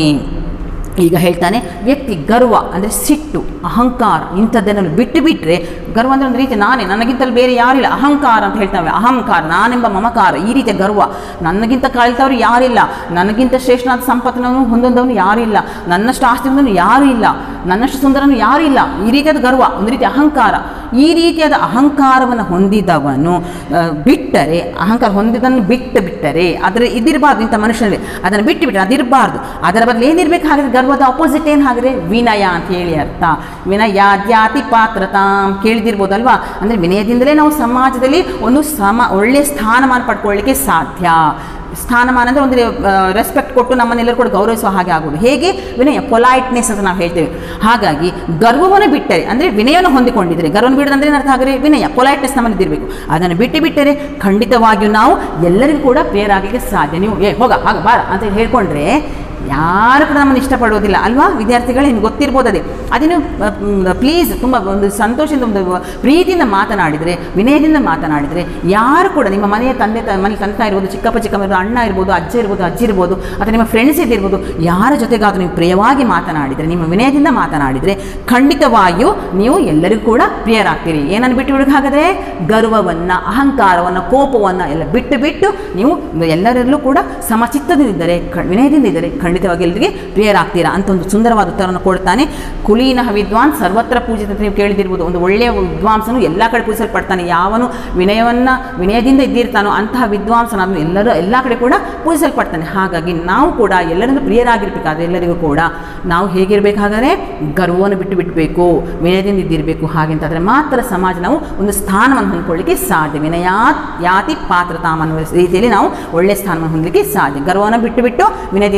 ಈಗ ಹೇಳ್ತಾನೆ ವ್ಯಕ್ತಿ ಗರ್ವ ಅಂದರೆ ಸಿಟ್ಟು ಅಹಂಕಾರ ಇಂಥದ್ದನ್ನು ಬಿಟ್ಟು ಬಿಟ್ಟರೆ ಗರ್ವ ಅಂದರೆ ಒಂದು ರೀತಿ ನಾನೇ ನನಗಿಂತಲೂ ಬೇರೆ ಯಾರಿಲ್ಲ ಅಹಂಕಾರ ಅಂತ ಹೇಳ್ತಾವೆ ಅಹಂಕಾರ ನಾನೆಂಬ ಮಮಕಾರ ಈ ರೀತಿಯ ಗರ್ವ ನನಗಿಂತ ಕಲಿತವ್ರು ಯಾರಿಲ್ಲ ನನಗಿಂತ ಶ್ರೇಷ್ಠನಾದ ಸಂಪತ್ತನ್ನು ಹೊಂದೊಂದವನು ಯಾರಿಲ್ಲ ನನ್ನಷ್ಟು ಆಸ್ತಿ ಹೊಂದವನು ಯಾರೂ ಇಲ್ಲ ನನ್ನಷ್ಟು ಸುಂದರನು ಯಾರೂ ಇಲ್ಲ ಈ ರೀತಿಯಾದ ಗರ್ವ ಒಂದು ರೀತಿ ಅಹಂಕಾರ ಈ ರೀತಿಯಾದ ಅಹಂಕಾರವನ್ನು ಹೊಂದಿದವನು ಆ, ಬಿಟ್ಟರೆ ಅಹಂಕಾರ ಹೊಂದಿದ್ದನ್ನು ಬಿಟ್ಟು ಬಿಟ್ಟರೆ ಅದರ ಇದಿರಬಾರ್ದು ಇಂಥ ಮನುಷ್ಯನಲ್ಲಿ ಅದನ್ನು ಬಿಟ್ಟು ಬಿಟ್ಟರೆ ಅದಿರಬಾರ್ದು ಅದರ ಬದಲು ಏನಿರಬೇಕು ಹಾಗಾದ್ರೆ ಗರ್ವದ ಅಪೋಸಿಟ್ ಏನು ಹಾಗಾದ್ರೆ ವಿನಯ ಅಂತ ಹೇಳಿ ಅರ್ಥ ವಿನಯಾದ್ಯಾತಿ ಪಾತ್ರತಾಂ ಕೇಳಿದಿರ್ಬೋದಲ್ವಾ ಅಂದರೆ ವಿನಯದಿಂದಲೇ ನಾವು ಸಮಾಜದಲ್ಲಿ ಒಂದು ಸಮ ಒಳ್ಳೆಯ ಸ್ಥಾನಮಾನ ಪಡ್ಕೊಳ್ಳಿಕ್ಕೆ ಸಾಧ್ಯ ಸ್ಥಾನಮಾನ ಅಂದರೆ ಒಂದು ರೆಸ್ಪೆಕ್ಟ್ ಕೊಟ್ಟು ನಮ್ಮನ್ನೆಲ್ಲರೂ ಕೂಡ ಗೌರವಿಸುವ ಹಾಗೆ ಆಗೋದು ಹೇಗೆ ವಿನಯ ಪೊಲೈಟ್ನೆಸ್ ಅಂತ ನಾವು ಹೇಳ್ತೇವೆ ಹಾಗಾಗಿ ಗರ್ವವನ್ನು ಬಿಟ್ಟರೆ ಅಂದರೆ ವಿನಯವನ್ನು ಹೊಂದಿಕೊಂಡಿದ್ರೆ ಗರ್ವವನ್ನು ಬಿಡೋದಂದ್ರೆ ಏನು ಅರ್ಥ ಹಾಗಾದ್ರೆ ವಿನಯ ಪೊಲೈಟ್ನೆಸ್ ನಮ್ಮಲ್ಲಿ ಇರಬೇಕು ಅದನ್ನು ಬಿಟ್ಟು ಬಿಟ್ಟರೆ ಖಂಡಿತವಾಗಿಯೂ ನಾವು ಎಲ್ಲರಿಗೂ ಕೂಡ ಪ್ರೇರಾಗಲಿಕ್ಕೆ ಸಾಧ್ಯ ನೀವು ಏ ಹೋಗ ಹಾಗ ಬಾರ ಅಂತ ಹೇಳಿ ಹೇಳ್ಕೊಂಡ್ರೆ ಯಾರು ಕೂಡ ನಮ್ಮನ್ನು ಇಷ್ಟಪಡೋದಿಲ್ಲ ಅಲ್ವಾ ವಿದ್ಯಾರ್ಥಿಗಳೇ ನಿಮ್ಗೆ ಗೊತ್ತಿರ್ಬೋದು ಅದೇ ಅದೇನು ಪ್ಲೀಸ್ ತುಂಬ ಒಂದು ಸಂತೋಷದಿಂದ ಒಂದು ಪ್ರೀತಿಯಿಂದ ಮಾತನಾಡಿದರೆ ವಿನಯದಿಂದ ಮಾತನಾಡಿದರೆ ಯಾರು ಕೂಡ ನಿಮ್ಮ ಮನೆಯ ತಂದೆ ತ ಮನೆ ತಂದೆ ಇರ್ಬೋದು ಚಿಕ್ಕಪ್ಪ ಚಿಕ್ಕಮ್ಮ ಇರ್ಬೋದು ಅಣ್ಣ ಇರ್ಬೋದು ಅಜ್ಜ ಇರ್ಬೋದು ಅಜ್ಜಿ ಇರ್ಬೋದು ಅಥವಾ ನಿಮ್ಮ ಫ್ರೆಂಡ್ಸ್ ಇದ್ದಿರ್ಬೋದು ಯಾರ ಜೊತೆಗಾದರೂ ನೀವು ಪ್ರಿಯವಾಗಿ ಮಾತನಾಡಿದರೆ ನಿಮ್ಮ ವಿನಯದಿಂದ ಮಾತನಾಡಿದರೆ ಖಂಡಿತವಾಗಿಯೂ ನೀವು ಎಲ್ಲರಿಗೂ ಕೂಡ ಪ್ರಿಯರಾಗ್ತೀರಿ ಏನನ್ನು ಬಿಟ್ಟು ಬಿಡಕ್ಕೆ ಹಾಗಾದರೆ ಗರ್ವವನ್ನು ಅಹಂಕಾರವನ್ನು ಕೋಪವನ್ನು ಎಲ್ಲ ಬಿಟ್ಟು ಬಿಟ್ಟು ನೀವು ಎಲ್ಲರಲ್ಲೂ ಕೂಡ ಸಮಚಿತ್ತದಿಂದಿದ್ದರೆ ಕ- ವಿನಯದಿಂದ ಇದ್ದರೆ ಖಂಡಿತವಾಗಿ ಎಲ್ಲರಿಗೆ ಪ್ರಿಯರಾಗ್ತೀರಾ ಅಂತ ಒಂದು ಸುಂದರವಾದ ಉತ್ತರವನ್ನು ಕೊಡ್ತಾನೆ ಕುಲೀನಃ ವಿದ್ವಾನ್ ಸರ್ವತ್ರ ಪೂಜಿತ ಅಂತ ನೀವು ಕೇಳಿದಿರ್ಬೋದು ಒಂದು ಒಳ್ಳೆಯ ವಿದ್ವಾಂಸನು ಎಲ್ಲ ಕಡೆ ಪೂಜಿಸಲ್ಪಡ್ತಾನೆ ಯಾವನು ವಿನಯವನ್ನು ವಿನಯದಿಂದ ಇದ್ದಿರ್ತಾನೋ ಅಂತಹ ವಿದ್ವಾಂಸನಾದನು ಎಲ್ಲರೂ ಎಲ್ಲ ಕಡೆ ಕೂಡ ಪೂಜಿಸಲ್ಪಡ್ತಾನೆ ಹಾಗಾಗಿ ನಾವು ಕೂಡ ಎಲ್ಲರಿಂದ ಪ್ರಿಯರಾಗಿರ್ಬೇಕಾದ್ರೆ ಎಲ್ಲರಿಗೂ ಕೂಡ ನಾವು ಹೇಗಿರಬೇಕಾದರೆ ಗರ್ವವನ್ನು ಬಿಟ್ಟು ಬಿಡಬೇಕು ವಿನಯದಿಂದ ಇದ್ದಿರಬೇಕು ಹಾಗೆ ಅಂತಾದರೆ ಮಾತ್ರ ಸಮಾಜ ನಾವು ಒಂದು ಸ್ಥಾನವನ್ನು ಹೊಂದ್ಕೊಳ್ಳಿಕ್ಕೆ ಸಾಧ್ಯ ವಿನಯಾತ್ ಯಾತಿ ಪಾತ್ರತಾಮ್ ಅನ್ನುವ ರೀತಿಯಲ್ಲಿ ನಾವು ಒಳ್ಳೆಯ ಸ್ಥಾನವನ್ನು ಹೊಂದಲಿಕ್ಕೆ ಸಾಧ್ಯ ಗರ್ವವನ್ನು ಬಿಟ್ಟು ಬಿಟ್ಟು ವಿನಯದಿಂದ ಇದ್ದು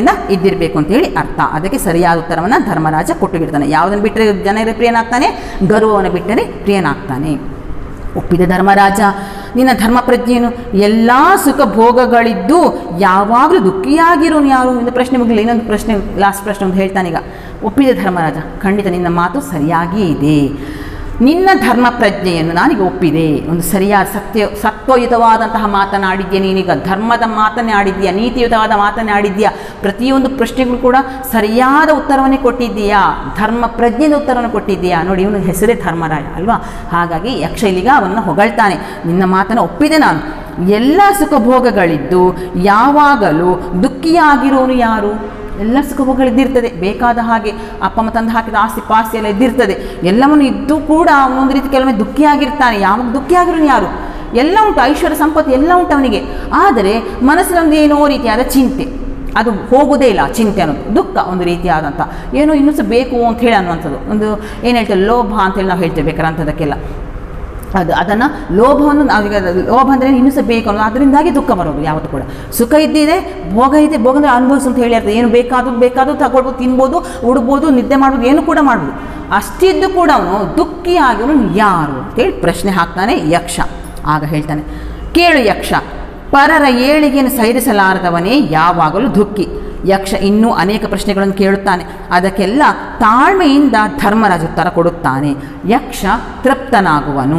ಇದ್ದಿರಬೇಕು ಅಂತೇಳಿ ಅರ್ಥ ಅದಕ್ಕೆ ಸರಿಯಾದ ಉತ್ತರವನ್ನು ಧರ್ಮರಾಜ ಕೊಟ್ಟು ಬಿಡ್ತಾನೆ ಯಾವುದನ್ನು ಬಿಟ್ಟರೆ ಜನರ ಪ್ರಿಯನಾಗ್ತಾನೆ ಗರ್ವವನ್ನು ಬಿಟ್ಟರೆ ಪ್ರಿಯನಾಗ್ತಾನೆ ಒಪ್ಪಿದ ಧರ್ಮರಾಜ ನಿನ್ನ ಧರ್ಮ ಪ್ರಜ್ಞೆಯನ್ನು ಎಲ್ಲ ಸುಖ ಭೋಗಗಳಿದ್ದು ಯಾವಾಗಲೂ ದುಃಖಿಯಾಗಿರೋನು ಯಾರು ಇಂದು ಪ್ರಶ್ನೆ ಮುಗಿಲ್ಲ ಇನ್ನೊಂದು ಪ್ರಶ್ನೆ ಲಾಸ್ಟ್ ಪ್ರಶ್ನೆ ಒಂದು ಹೇಳ್ತಾನೀಗ ಒಪ್ಪಿದ ಧರ್ಮರಾಜ ಖಂಡಿತ ನಿನ್ನ ಮಾತು ಸರಿಯಾಗಿಯೇ ಇದೆ ನಿನ್ನ ಧರ್ಮ ಪ್ರಜ್ಞೆಯನ್ನು ನಾನೀಗ ಒಪ್ಪಿದೆ ಒಂದು ಸರಿಯಾದ ಸತ್ಯ ಸತ್ವಯುತವಾದಂತಹ ಮಾತನಾಡಿದ್ಯಾ ನೀನೀಗ ಧರ್ಮದ ಮಾತನಾಡಿದ್ಯಾ ನೀತಿಯುತವಾದ ಮಾತನಾಡಿದ್ಯಾ ಪ್ರತಿಯೊಂದು ಪ್ರಶ್ನೆಗಳು ಕೂಡ ಸರಿಯಾದ ಉತ್ತರವನ್ನೇ ಕೊಟ್ಟಿದ್ದೀಯಾ ಧರ್ಮ ಪ್ರಜ್ಞೆಯ ಉತ್ತರವನ್ನು ಕೊಟ್ಟಿದ್ದೀಯಾ ನೋಡಿ ಇವನು ಹೆಸರೇ ಧರ್ಮರಾಯ ಅಲ್ವಾ ಹಾಗಾಗಿ ಯಕ್ಷ ಇಲ್ಲಿಗ ಅವನನ್ನು ಹೊಗಳ್ತಾನೆ ನಿನ್ನ ಮಾತನ್ನು ಒಪ್ಪಿದೆ ನಾನು ಎಲ್ಲ ಸುಖ ಭೋಗಗಳಿದ್ದು ಯಾವಾಗಲೂ ದುಃಖಿಯಾಗಿರೋನು ಯಾರು ಎಲ್ಲ ಸುಖಭೋಗಗಳು ಇದ್ದಿರ್ತದೆ ಬೇಕಾದ ಹಾಗೆ ಅಪ್ಪ ಅಮ್ಮ ತಂದು ಹಾಕಿದ ಆಸ್ತಿ ಪಾಸ್ತಿ ಎಲ್ಲ ಇದ್ದಿರ್ತದೆ ಎಲ್ಲವನ್ನು ಇದ್ದು ಕೂಡ ಅವನೊಂದು ರೀತಿ ಕೆಲವೊಮ್ಮೆ ದುಃಖಿಯಾಗಿರ್ತಾನೆ ಯಾವಾಗ ದುಃಖಿಯಾಗಿರೋನು ಯಾರು ಎಲ್ಲ ಉಂಟು ಐಶ್ವರ್ಯ ಸಂಪತ್ತು ಎಲ್ಲ ಉಂಟು ಅವನಿಗೆ ಆದರೆ ಮನಸ್ಸಿನೊಂದು ಏನೋ ರೀತಿಯಾದ ಚಿಂತೆ ಅದು ಹೋಗೋದೇ ಇಲ್ಲ ಚಿಂತೆ ಅನ್ನೋದು ದುಃಖ ಒಂದು ರೀತಿಯಾದಂಥ ಏನೋ ಇನ್ನೂ ಸಹ ಬೇಕು ಅಂತ ಹೇಳಿ ಅನ್ನುವಂಥದ್ದು ಒಂದು ಏನು ಹೇಳ್ತೇವೆ ಲೋಭ ಅಂತೇಳಿ ನಾವು ಹೇಳ್ತೇವೆ ಬೇಕಾದ್ರೆ ಅಂಥದ್ದಕ್ಕೆಲ್ಲ ಅದು ಅದನ್ನು ಲೋಭವನ್ನು ನಾವೀಗ ಲೋಭ ಅಂದರೆ ಇನ್ನೂ ಸಹ ಬೇಕು ಅನ್ನೋದು ಅದರಿಂದಾಗಿ ದುಃಖ ಬರೋದು ಯಾವತ್ತೂ ಕೂಡ ಸುಖ ಇದ್ದಿದೆ ಭೋಗ ಇದೆ ಭೋಗ ಅಂದರೆ ಅನುಭವಿಸು ಅಂತ ಹೇಳಿರ್ತದೆ ಏನು ಬೇಕಾದರೂ ಬೇಕಾದರೂ ತಗೊಳ್ಬೋದು ತಿನ್ಬೋದು ಉಡ್ಬೋದು ನಿದ್ದೆ ಮಾಡ್ಬೋದು ಏನು ಕೂಡ ಮಾಡ್ಬೋದು ಅಷ್ಟಿದ್ದು ಕೂಡ ಅವನು ದುಃಖಿಯಾಗಿರೋನು ಯಾರು ಅಂತೇಳಿ ಪ್ರಶ್ನೆ ಹಾಕ್ತಾನೆ ಯಕ್ಷ ಆಗ ಹೇಳ್ತಾನೆ ಕೇಳು ಯಕ್ಷ ಪರರ ಏಳಿಗೆಯನ್ನು ಸೈರಿಸಲಾರದವನೇ ಯಾವಾಗಲೂ ದುಃಖಿ ಯಕ್ಷ ಇನ್ನೂ ಅನೇಕ ಪ್ರಶ್ನೆಗಳನ್ನು ಕೇಳುತ್ತಾನೆ ಅದಕ್ಕೆಲ್ಲ ತಾಳ್ಮೆಯಿಂದ ಧರ್ಮರಾಜ ಉತ್ತರ ಕೊಡುತ್ತಾನೆ ಯಕ್ಷ ತೃಪ್ತನಾಗುವನು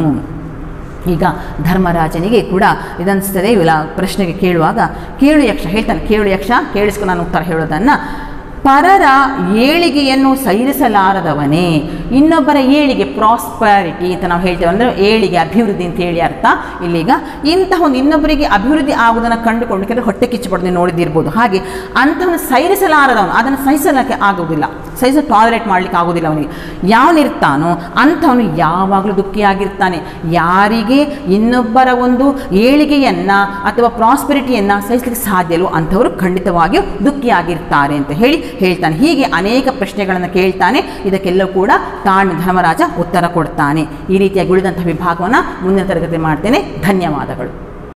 ಈಗ ಧರ್ಮರಾಜನಿಗೆ ಕೂಡ ಇದನ್ನಿಸ್ತದೆ ಇಲ್ಲ ಪ್ರಶ್ನೆಗೆ ಕೇಳುವಾಗ ಕೇಳು ಯಕ್ಷ ಹೇಳ್ತಾನೆ ಕೇಳು ಯಕ್ಷ ಕೇಳಿಸ್ಕೊ ನಾನು ಉತ್ತರ ಹೇಳೋದನ್ನು ಪರರ ಏಳಿಗೆಯನ್ನು ಸೈರಿಸಲಾರದವನೇ ಇನ್ನೊಬ್ಬರ ಏಳಿಗೆ ಪ್ರಾಸ್ಪರಿಟಿ ಅಂತ ನಾವು ಹೇಳ್ತೇವೆ ಅಂದರೆ ಏಳಿಗೆ ಅಭಿವೃದ್ಧಿ ಅಂತ ಹೇಳಿ ಅರ್ಥ ಇಲ್ಲೀಗ ಇಂತಹ ಒಂದು ಇನ್ನೊಬ್ಬರಿಗೆ ಅಭಿವೃದ್ಧಿ ಆಗುವುದನ್ನು ಕಂಡುಕೊಂಡು ಕೆಲವು ಹೊಟ್ಟೆ ಕಿಚ್ಚುಪಡ್ದು ನೋಡಿದಿರ್ಬೋದು ಹಾಗೆ ಅಂಥವನ್ನ ಸೈರಿಸಲಾರದವನು ಅದನ್ನು ಸಹಿಸಲಿಕ್ಕೆ ಆಗುವುದಿಲ್ಲ ಸಹಿಸ ಟಾಲರೇಟ್ ಮಾಡಲಿಕ್ಕೆ ಆಗೋದಿಲ್ಲ ಅವನಿಗೆ ಯಾವನಿರ್ತಾನೋ ಅಂಥವನು ಯಾವಾಗಲೂ ದುಃಖಿಯಾಗಿರ್ತಾನೆ ಯಾರಿಗೆ ಇನ್ನೊಬ್ಬರ ಒಂದು ಏಳಿಗೆಯನ್ನು ಅಥವಾ ಪ್ರಾಸ್ಪೆರಿಟಿಯನ್ನು ಸಹಿಸಲಿಕ್ಕೆ ಸಾಧ್ಯಲೋ ಅಂಥವರು ಖಂಡಿತವಾಗಿಯೂ ದುಃಖಿಯಾಗಿರ್ತಾರೆ ಅಂತ ಹೇಳಿ ಹೇಳ್ತಾನೆ ಹೀಗೆ ಅನೇಕ ಪ್ರಶ್ನೆಗಳನ್ನು ಕೇಳ್ತಾನೆ ಇದಕ್ಕೆಲ್ಲವೂ ಕೂಡ ತಾಳ್ಮೆ ಧರ್ಮರಾಜ ಉತ್ತರ ಕೊಡ್ತಾನೆ ಈ ರೀತಿಯಾಗಿ ಉಳಿದಂಥ ವಿಭಾಗವನ್ನು ಮುಂದಿನ ತರಗತಿ ಮಾಡ್ತೇನೆ ಧನ್ಯವಾದಗಳು